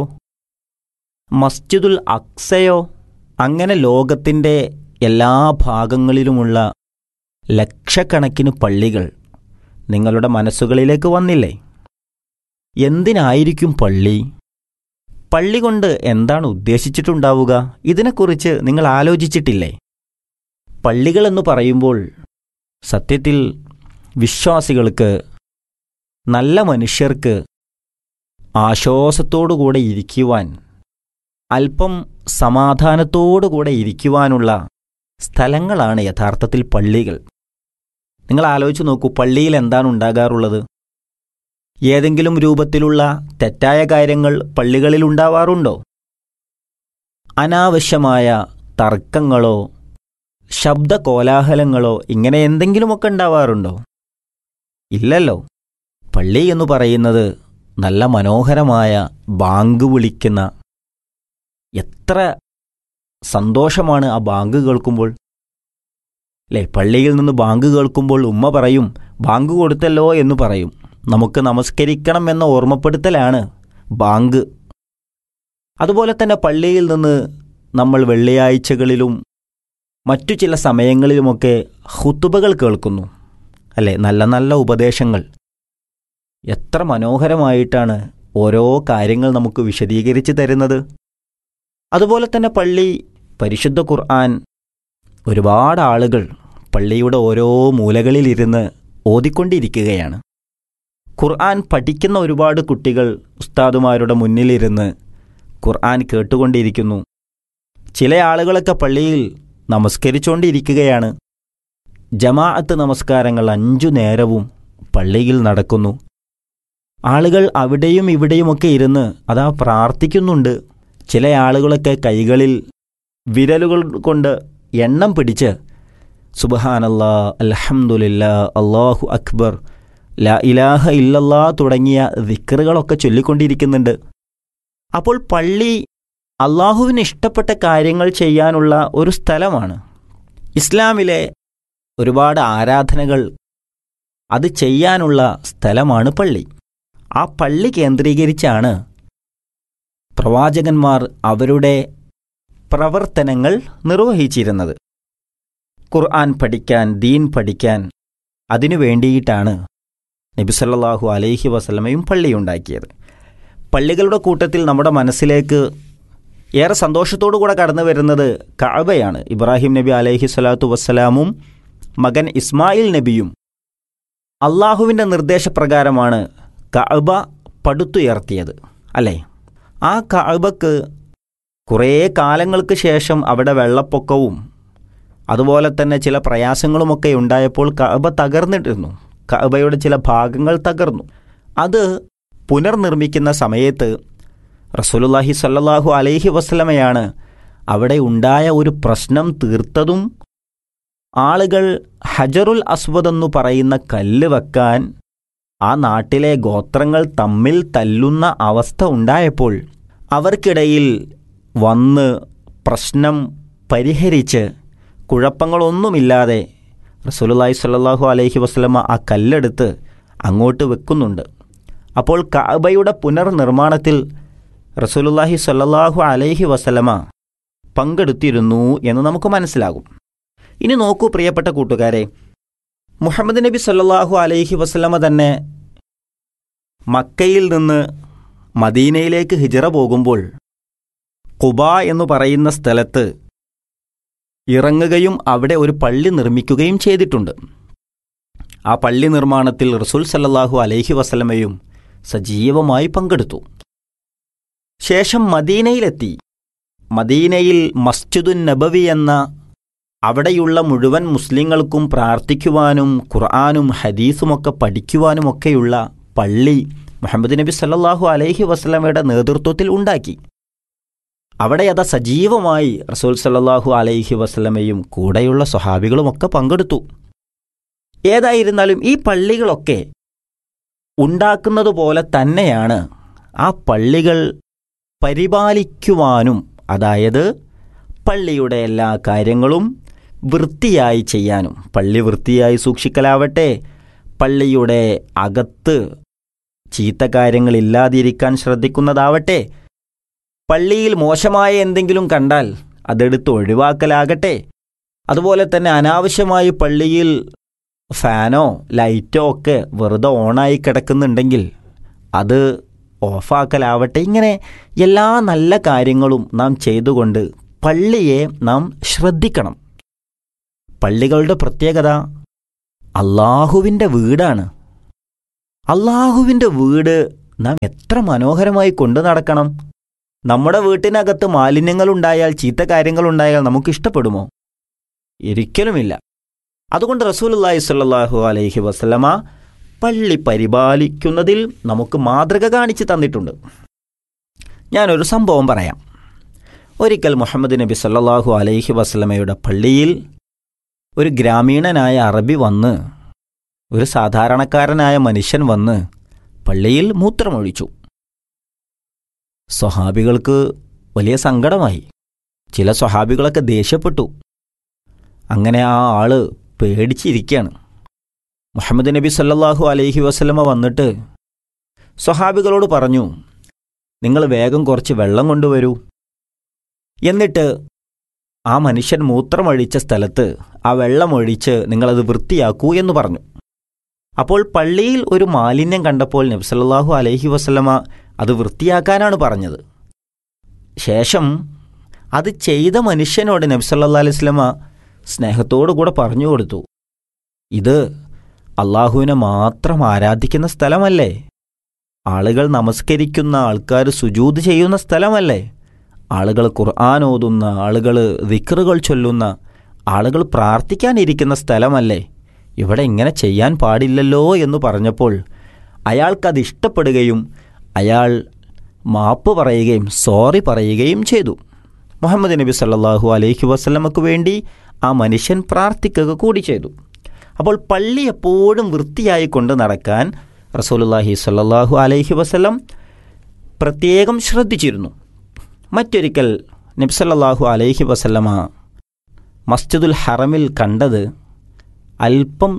S6: മസ്ജിദുൽ അക്സയോ അങ്ങനെ ലോകത്തിൻ്റെ എല്ലാ ഭാഗങ്ങളിലുമുള്ള ലക്ഷക്കണക്കിന് പള്ളികൾ നിങ്ങളുടെ മനസ്സുകളിലേക്ക് വന്നില്ലേ എന്തിനായിരിക്കും പള്ളി പള്ളി കൊണ്ട് എന്താണ് ഉദ്ദേശിച്ചിട്ടുണ്ടാവുക ഇതിനെക്കുറിച്ച് നിങ്ങൾ ആലോചിച്ചിട്ടില്ലേ പള്ളികൾ എന്ന് പറയുമ്പോൾ സത്യത്തിൽ വിശ്വാസികൾക്ക് നല്ല മനുഷ്യർക്ക് ആശ്വാസത്തോടുകൂടെ ഇരിക്കുവാൻ അല്പം സമാധാനത്തോടുകൂടെ ഇരിക്കുവാനുള്ള സ്ഥലങ്ങളാണ് യഥാർത്ഥത്തിൽ പള്ളികൾ നിങ്ങൾ ആലോചിച്ച് നോക്കൂ പള്ളിയിൽ എന്താണ് ഉണ്ടാകാറുള്ളത് ഏതെങ്കിലും രൂപത്തിലുള്ള തെറ്റായ കാര്യങ്ങൾ പള്ളികളിൽ ഉണ്ടാവാറുണ്ടോ അനാവശ്യമായ തർക്കങ്ങളോ ശബ്ദ കോലാഹലങ്ങളോ ഇങ്ങനെ എന്തെങ്കിലുമൊക്കെ ഉണ്ടാവാറുണ്ടോ ഇല്ലല്ലോ പള്ളി എന്ന് പറയുന്നത് നല്ല മനോഹരമായ ബാങ്ക് വിളിക്കുന്ന എത്ര സന്തോഷമാണ് ആ ബാങ്ക് കേൾക്കുമ്പോൾ അല്ലേ പള്ളിയിൽ നിന്ന് ബാങ്ക് കേൾക്കുമ്പോൾ ഉമ്മ പറയും ബാങ്ക് കൊടുത്തല്ലോ എന്ന് പറയും നമുക്ക് നമസ്കരിക്കണം എന്ന ഓർമ്മപ്പെടുത്തലാണ് ബാങ്ക് അതുപോലെ തന്നെ പള്ളിയിൽ നിന്ന് നമ്മൾ വെള്ളിയാഴ്ചകളിലും മറ്റു ചില സമയങ്ങളിലുമൊക്കെ ഹുത്തുബകൾ കേൾക്കുന്നു അല്ലേ നല്ല നല്ല ഉപദേശങ്ങൾ എത്ര മനോഹരമായിട്ടാണ് ഓരോ കാര്യങ്ങൾ നമുക്ക് വിശദീകരിച്ച് തരുന്നത് അതുപോലെ തന്നെ പള്ളി പരിശുദ്ധ ഖുർആൻ ഒരുപാട് ആളുകൾ പള്ളിയുടെ ഓരോ മൂലകളിലിരുന്ന് ഓതിക്കൊണ്ടിരിക്കുകയാണ് ഖുർആൻ പഠിക്കുന്ന ഒരുപാട് കുട്ടികൾ ഉസ്താദുമാരുടെ മുന്നിലിരുന്ന് ഖുർആൻ കേട്ടുകൊണ്ടിരിക്കുന്നു ചില ആളുകളൊക്കെ പള്ളിയിൽ നമസ്കരിച്ചുകൊണ്ടിരിക്കുകയാണ് ജമാഅത്ത് നമസ്കാരങ്ങൾ അഞ്ചു നേരവും പള്ളിയിൽ നടക്കുന്നു ആളുകൾ അവിടെയും ഇവിടെയുമൊക്കെ ഇരുന്ന് അതാ പ്രാർത്ഥിക്കുന്നുണ്ട് ചില ആളുകളൊക്കെ കൈകളിൽ വിരലുകൾ കൊണ്ട് എണ്ണം പിടിച്ച് സുബഹാനല്ലാ അൽഹംദുലില്ലാ അള്ളാഹു അക്ബർ ലാ ഇലാഹ ഇല്ലല്ലാ തുടങ്ങിയ ദിക്കറുകളൊക്കെ ചൊല്ലിക്കൊണ്ടിരിക്കുന്നുണ്ട് അപ്പോൾ പള്ളി അള്ളാഹുവിന് ഇഷ്ടപ്പെട്ട കാര്യങ്ങൾ ചെയ്യാനുള്ള ഒരു സ്ഥലമാണ് ഇസ്ലാമിലെ ഒരുപാട് ആരാധനകൾ അത് ചെയ്യാനുള്ള സ്ഥലമാണ് പള്ളി ആ പള്ളി കേന്ദ്രീകരിച്ചാണ് പ്രവാചകന്മാർ അവരുടെ പ്രവർത്തനങ്ങൾ നിർവഹിച്ചിരുന്നത് ഖുർആൻ പഠിക്കാൻ ദീൻ പഠിക്കാൻ അതിനു വേണ്ടിയിട്ടാണ് നബിസല്ലാഹു അലൈഹി വസല്ലമയും പള്ളിയുണ്ടാക്കിയത് പള്ളികളുടെ കൂട്ടത്തിൽ നമ്മുടെ മനസ്സിലേക്ക് ഏറെ സന്തോഷത്തോടുകൂടെ കടന്നു വരുന്നത് കഅബയാണ് ഇബ്രാഹിം നബി അലൈഹി സ്വലാത്തു വസ്സലാമും മകൻ ഇസ്മായിൽ നബിയും അള്ളാഹുവിൻ്റെ നിർദ്ദേശപ്രകാരമാണ് കഅബ പടുത്തുയർത്തിയത് അല്ലേ ആ കഅബക്ക് കുറേ കാലങ്ങൾക്ക് ശേഷം അവിടെ വെള്ളപ്പൊക്കവും അതുപോലെ തന്നെ ചില പ്രയാസങ്ങളുമൊക്കെ ഉണ്ടായപ്പോൾ കഅബ തകർന്നിട്ടിരുന്നു കഅബയുടെ ചില ഭാഗങ്ങൾ തകർന്നു അത് പുനർനിർമ്മിക്കുന്ന സമയത്ത് റസൂലുല്ലാഹി സല്ലല്ലാഹു അലൈഹി വസ്ലമയാണ് അവിടെ ഉണ്ടായ ഒരു പ്രശ്നം തീർത്തതും ആളുകൾ ഹജറുൽ അസ്വദ് എന്നു പറയുന്ന കല്ല് വെക്കാൻ ആ നാട്ടിലെ ഗോത്രങ്ങൾ തമ്മിൽ തല്ലുന്ന അവസ്ഥ ഉണ്ടായപ്പോൾ അവർക്കിടയിൽ വന്ന് പ്രശ്നം പരിഹരിച്ച് കുഴപ്പങ്ങളൊന്നുമില്ലാതെ റസൂലുള്ളാഹി സ്വല്ലല്ലാഹു അലൈഹി വസ്ലമ ആ കല്ലെടുത്ത് അങ്ങോട്ട് വെക്കുന്നുണ്ട് അപ്പോൾ കഅബയുടെ പുനർനിർമ്മാണത്തിൽ റസൂലുള്ളാഹി സ്വല്ലല്ലാഹു അലൈഹി വസല്ലമ പങ്കെടുത്തിരുന്നു എന്ന് നമുക്ക് മനസ്സിലാകും ഇനി നോക്കൂ പ്രിയപ്പെട്ട കൂട്ടുകാരെ മുഹമ്മദ് നബി സല്ലല്ലാഹു അലൈഹി വസല്ലമ തന്നെ മക്കയിൽ നിന്ന് മദീനയിലേക്ക് ഹിജറ പോകുമ്പോൾ കുബ എന്ന് പറയുന്ന സ്ഥലത്ത് ഇറങ്ങുകയും അവിടെ ഒരു പള്ളി നിർമ്മിക്കുകയും ചെയ്തിട്ടുണ്ട് ആ പള്ളി നിർമ്മാണത്തിൽ റസൂൽ സല്ലല്ലാഹു അലൈഹി വസല്ലമയും സജീവമായി പങ്കെടുത്തു ശേഷം മദീനയിലെത്തി മദീനയിൽ മസ്ജിദുൻ നബവി എന്ന അവിടെയുള്ള മുഴുവൻ മുസ്ലിങ്ങൾക്കും പ്രാർത്ഥിക്കുവാനും ഖുർആാനും ഹദീസുമൊക്കെ പഠിക്കുവാനുമൊക്കെയുള്ള പള്ളി മുഹമ്മദ് നബി സല്ലല്ലാഹു അലൈഹി വസ്ലമയുടെ നേതൃത്വത്തിൽ ഉണ്ടാക്കി അവിടെ അത് സജീവമായി റസൂൽ സല്ലല്ലാഹു അലൈഹി വസ്ലമയും കൂടെയുള്ള സ്വഹാബികളുമൊക്കെ പങ്കെടുത്തു ഏതായിരുന്നാലും ഈ പള്ളികളൊക്കെ ഉണ്ടാക്കുന്നത് പോലെ തന്നെയാണ് ആ പള്ളികൾ പരിപാലിക്കുവാനും അതായത് പള്ളിയുടെ എല്ലാ കാര്യങ്ങളും വൃത്തിയായി ചെയ്യാനും പള്ളി വൃത്തിയായി സൂക്ഷിക്കലാവട്ടെ പള്ളിയുടെ അകത്ത് ചീത്ത കാര്യങ്ങളില്ലാതിരിക്കാൻ ശ്രദ്ധിക്കുന്നതാവട്ടെ പള്ളിയിൽ മോശമായ എന്തെങ്കിലും കണ്ടാൽ അതെടുത്ത് ഒഴിവാക്കലാകട്ടെ അതുപോലെ തന്നെ അനാവശ്യമായി പള്ളിയിൽ ഫാനോ ലൈറ്റോ ഒക്കെ വെറുതെ ഓണായി കിടക്കുന്നുണ്ടെങ്കിൽ അത് ഓഫാക്കലാവട്ടെ ഇങ്ങനെ എല്ലാ നല്ല കാര്യങ്ങളും നാം ചെയ്തുകൊണ്ട് പള്ളിയെ നാം ശ്രദ്ധിക്കണം പള്ളികളുടെ പ്രത്യേകത അള്ളാഹുവിൻ്റെ വീടാണ് അള്ളാഹുവിൻ്റെ വീട് നാം എത്ര മനോഹരമായി കൊണ്ടു നടക്കണം നമ്മുടെ വീട്ടിനകത്ത് മാലിന്യങ്ങളുണ്ടായാൽ ചീത്ത കാര്യങ്ങളുണ്ടായാൽ നമുക്ക് ഇഷ്ടപ്പെടുമോ ഒരിക്കലുമില്ല അതുകൊണ്ട് റസൂലുള്ളാഹി സ്വല്ലല്ലാഹു അലൈഹി വസല്ലമ പള്ളി പരിപാലിക്കുന്നതിൽ നമുക്ക് മാതൃക കാണിച്ചു തന്നിട്ടുണ്ട് ഞാനൊരു സംഭവം പറയാം ഒരിക്കൽ മുഹമ്മദ് നബി സല്ലല്ലാഹു അലൈഹി വസല്ലമയുടെ പള്ളിയിൽ ഒരു ഗ്രാമീണനായ അറബി വന്ന് ഒരു സാധാരണക്കാരനായ മനുഷ്യൻ വന്ന് പള്ളിയിൽ മൂത്രമൊഴിച്ചു സ്വഹാബികൾക്ക് വലിയ സങ്കടമായി ചില സ്വഹാബികളൊക്കെ ദേഷ്യപ്പെട്ടു അങ്ങനെ ആ ആള് പേടിച്ചിരിക്കുകയാണ് മുഹമ്മദ് നബി സല്ലല്ലാഹു അലൈഹി വസല്ലമ വന്നിട്ട് സ്വഹാബികളോട് പറഞ്ഞു നിങ്ങൾ വേഗം കുറച്ച് വെള്ളം കൊണ്ടുവരൂ എന്നിട്ട് ആ മനുഷ്യൻ മൂത്രമൊഴിച്ച സ്ഥലത്ത് ആ വെള്ളമൊഴിച്ച് നിങ്ങളത് വൃത്തിയാക്കൂ എന്ന് പറഞ്ഞു അപ്പോൾ പള്ളിയിൽ ഒരു മാലിന്യം കണ്ടപ്പോൾ നബി സല്ലല്ലാഹു അലൈഹി വസല്ലമ അത് വൃത്തിയാക്കാനാണ് പറഞ്ഞത് ശേഷം അത് ചെയ്ത മനുഷ്യനോട് നബി സല്ലല്ലാഹു അലൈഹി വസല്ലമ സ്നേഹത്തോടു കൂടെ പറഞ്ഞു കൊടുത്തു ഇത് അള്ളാഹുവിനെ മാത്രം ആരാധിക്കുന്ന സ്ഥലമല്ലേ ആളുകൾ നമസ്കരിക്കുന്ന ആൾക്കാർ സുജൂത് ചെയ്യുന്ന സ്ഥലമല്ലേ ആളുകൾ ഖുർആൻ ഓതുന്ന ആളുകൾ വിക്റുകൾ ചൊല്ലുന്ന ആളുകൾ പ്രാർത്ഥിക്കാനിരിക്കുന്ന സ്ഥലമല്ലേ ഇവിടെ ഇങ്ങനെ ചെയ്യാൻ പാടില്ലല്ലോ എന്ന് പറഞ്ഞപ്പോൾ അയാൾക്കത് ഇഷ്ടപ്പെടുകയും അയാൾ മാപ്പ് പറയുകയും സോറി പറയുകയും ചെയ്തു മുഹമ്മദ് നബി സല്ലല്ലാഹു അലൈഹി വസല്ലമക്ക് വേണ്ടി ആ മനുഷ്യൻ പ്രാർത്ഥിക്കുക കൂടി ചെയ്തു അപ്പോൾ പള്ളി എപ്പോഴും വൃത്തിയായി കൊണ്ട് നടക്കാൻ റസൂലുള്ളാഹി സ്വല്ലല്ലാഹു അലൈഹി വസല്ലം പ്രത്യേകം ശ്രദ്ധിച്ചിരുന്നു മറ്റൊരിക്കൽ നബി സല്ലല്ലാഹു അലൈഹി വസല്ലമ മസ്ജിദുൽ ഹറമിൽ കണ്ടത് അല്പം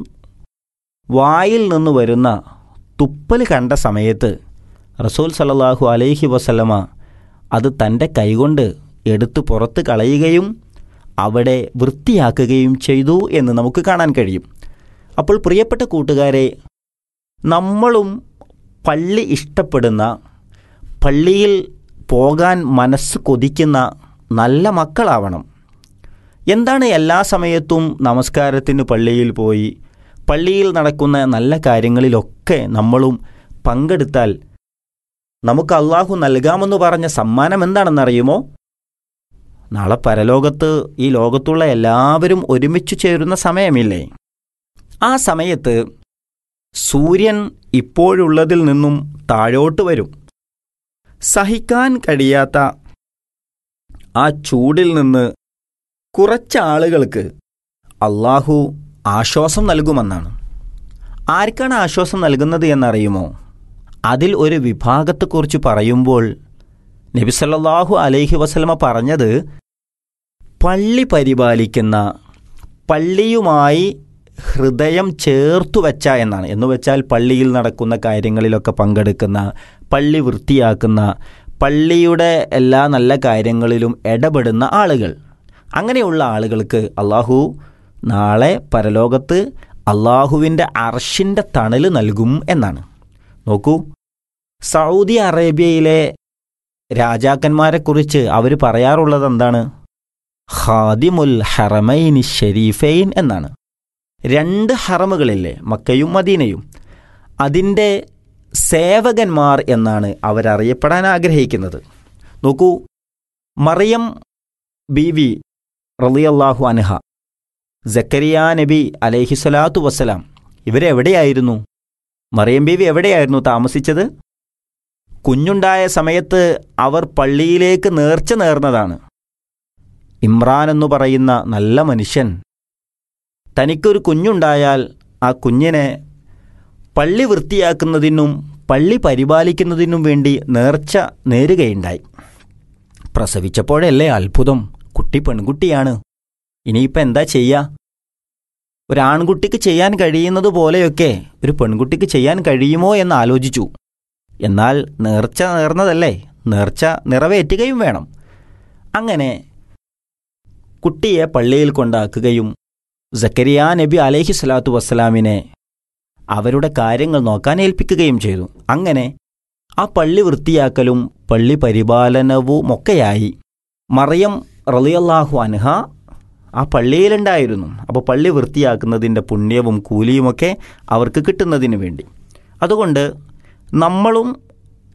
S6: വായിൽ നിന്ന് വരുന്ന തുപ്പൽ കണ്ട സമയത്ത് റസൂൽ സല്ലല്ലാഹു അലൈഹി വസല്ലമ അത് തൻ്റെ കൈകൊണ്ട് എടുത്തു പുറത്ത് കളയുകയും അവിടെ വൃത്തിയാക്കുകയും ചെയ്തു എന്ന് നമുക്ക് കാണാൻ കഴിയും അപ്പോൾ പ്രിയപ്പെട്ട കൂട്ടുകാരെ നമ്മളും പള്ളി ഇഷ്ടപ്പെടുന്ന പള്ളിയിൽ പോകാൻ മനസ്സ് കൊതിക്കുന്ന നല്ല മക്കളാവണം എന്താണ് എല്ലാ സമയത്തും നമസ്കാരത്തിന് പള്ളിയിൽ പോയി പള്ളിയിൽ നടക്കുന്ന നല്ല കാര്യങ്ങളിലൊക്കെ നമ്മളും പങ്കെടുത്താൽ നമുക്ക് അള്ളാഹു നൽകാമെന്ന് പറഞ്ഞ സമ്മാനം എന്താണെന്നറിയുമോ നാളെ പരലോകത്ത് ഈ ലോകത്തുള്ള എല്ലാവരും ഒരുമിച്ച് ചേരുന്ന സമയമില്ലേ ആ സമയത്ത് സൂര്യൻ ഇപ്പോഴുള്ളതിൽ നിന്നും താഴോട്ട് വരും സഹിക്കാൻ കഴിയാത്ത ആ ചൂടിൽ നിന്ന് കുറച്ച് ആളുകൾക്ക് അള്ളാഹു ആശ്വാസം നൽകുമെന്നാണ് ആർക്കാണ് ആശ്വാസം നൽകുന്നത് എന്നറിയുമോ അതിൽ ഒരു വിഭാഗത്തെക്കുറിച്ച് പറയുമ്പോൾ നബിസല്ലാഹു അലൈഹി വസല്ലമ പറഞ്ഞത് പള്ളി പരിപാലിക്കുന്ന പള്ളിയുമായി ഹൃദയം ചേർത്തു വച്ച എന്നാണ് എന്ന് വെച്ചാൽ പള്ളിയിൽ നടക്കുന്ന കാര്യങ്ങളിലൊക്കെ പങ്കെടുക്കുന്ന പള്ളി വൃത്തിയാക്കുന്ന പള്ളിയുടെ എല്ലാ നല്ല കാര്യങ്ങളിലും ഇടപെടുന്ന ആളുകൾ അങ്ങനെയുള്ള ആളുകൾക്ക് അള്ളാഹു നാളെ പരലോകത്ത് അള്ളാഹുവിൻ്റെ അർഷിൻ്റെ തണൽ നൽകും എന്നാണ് നോക്കൂ സൗദി അറേബ്യയിലെ രാജാക്കന്മാരെക്കുറിച്ച് അവർ പറയാറുള്ളത് എന്താണ് ഖാദിമുൽ ഹറമൈനി ഷെരീഫൈൻ എന്നാണ് രണ്ട് ഹറമുകളില്ലേ മക്കയും മദീനയും അതിൻ്റെ സേവകന്മാർ എന്നാണ് അവരറിയപ്പെടാൻ ആഗ്രഹിക്കുന്നത് നോക്കൂ മറിയം ബീവി റളിയല്ലാഹു അൻഹ ജക്കരിയ നബി അലൈഹിസ്വലാത്തു വസ്സലാം ഇവരെവിടെയായിരുന്നു മറിയം ബീവി എവിടെയായിരുന്നു താമസിച്ചത് കുഞ്ഞുണ്ടായ സമയത്ത് അവർ പള്ളിയിലേക്ക് നേർച്ച നേർന്നതാണ് ഇമ്രാൻ എന്നു പറയുന്ന നല്ല മനുഷ്യൻ തനിക്കൊരു കുഞ്ഞുണ്ടായാൽ ആ കുഞ്ഞിനെ പള്ളി വൃത്തിയാക്കുന്നതിനും പള്ളി പരിപാലിക്കുന്നതിനും വേണ്ടി നേർച്ച നേരുകയുണ്ടായി പ്രസവിച്ചപ്പോഴല്ലേ അത്ഭുതം കുട്ടി പെൺകുട്ടിയാണ് ഇനിയിപ്പോൾ എന്താ ചെയ്യുക ഒരാൺകുട്ടിക്ക് ചെയ്യാൻ കഴിയുന്നത് പോലെയൊക്കെ ഒരു പെൺകുട്ടിക്ക് ചെയ്യാൻ കഴിയുമോ എന്ന് ആലോചിച്ചു എന്നാൽ നേർച്ച നേർന്നതല്ലേ നേർച്ച നിറവേറ്റുകയും വേണം അങ്ങനെ കുട്ടിയെ പള്ളിയിൽ കൊണ്ടാക്കുകയും സക്കരിയ നബി അലൈഹി സ്വലാത്തു വസ്സലാമിനെ അവരുടെ കാര്യങ്ങൾ നോക്കാൻ ഏൽപ്പിക്കുകയും ചെയ്തു അങ്ങനെ ആ പള്ളി വൃത്തിയാക്കലും പള്ളി പരിപാലനവുമൊക്കെയായി മറിയം റളിയല്ലാഹു അൻഹ ആ പള്ളിയിലുണ്ടായിരുന്നു അപ്പോൾ പള്ളി വൃത്തിയാക്കുന്നതിൻ്റെ പുണ്യവും കൂലിയുമൊക്കെ അവർക്ക് കിട്ടുന്നതിന് വേണ്ടി അതുകൊണ്ട് നമ്മളും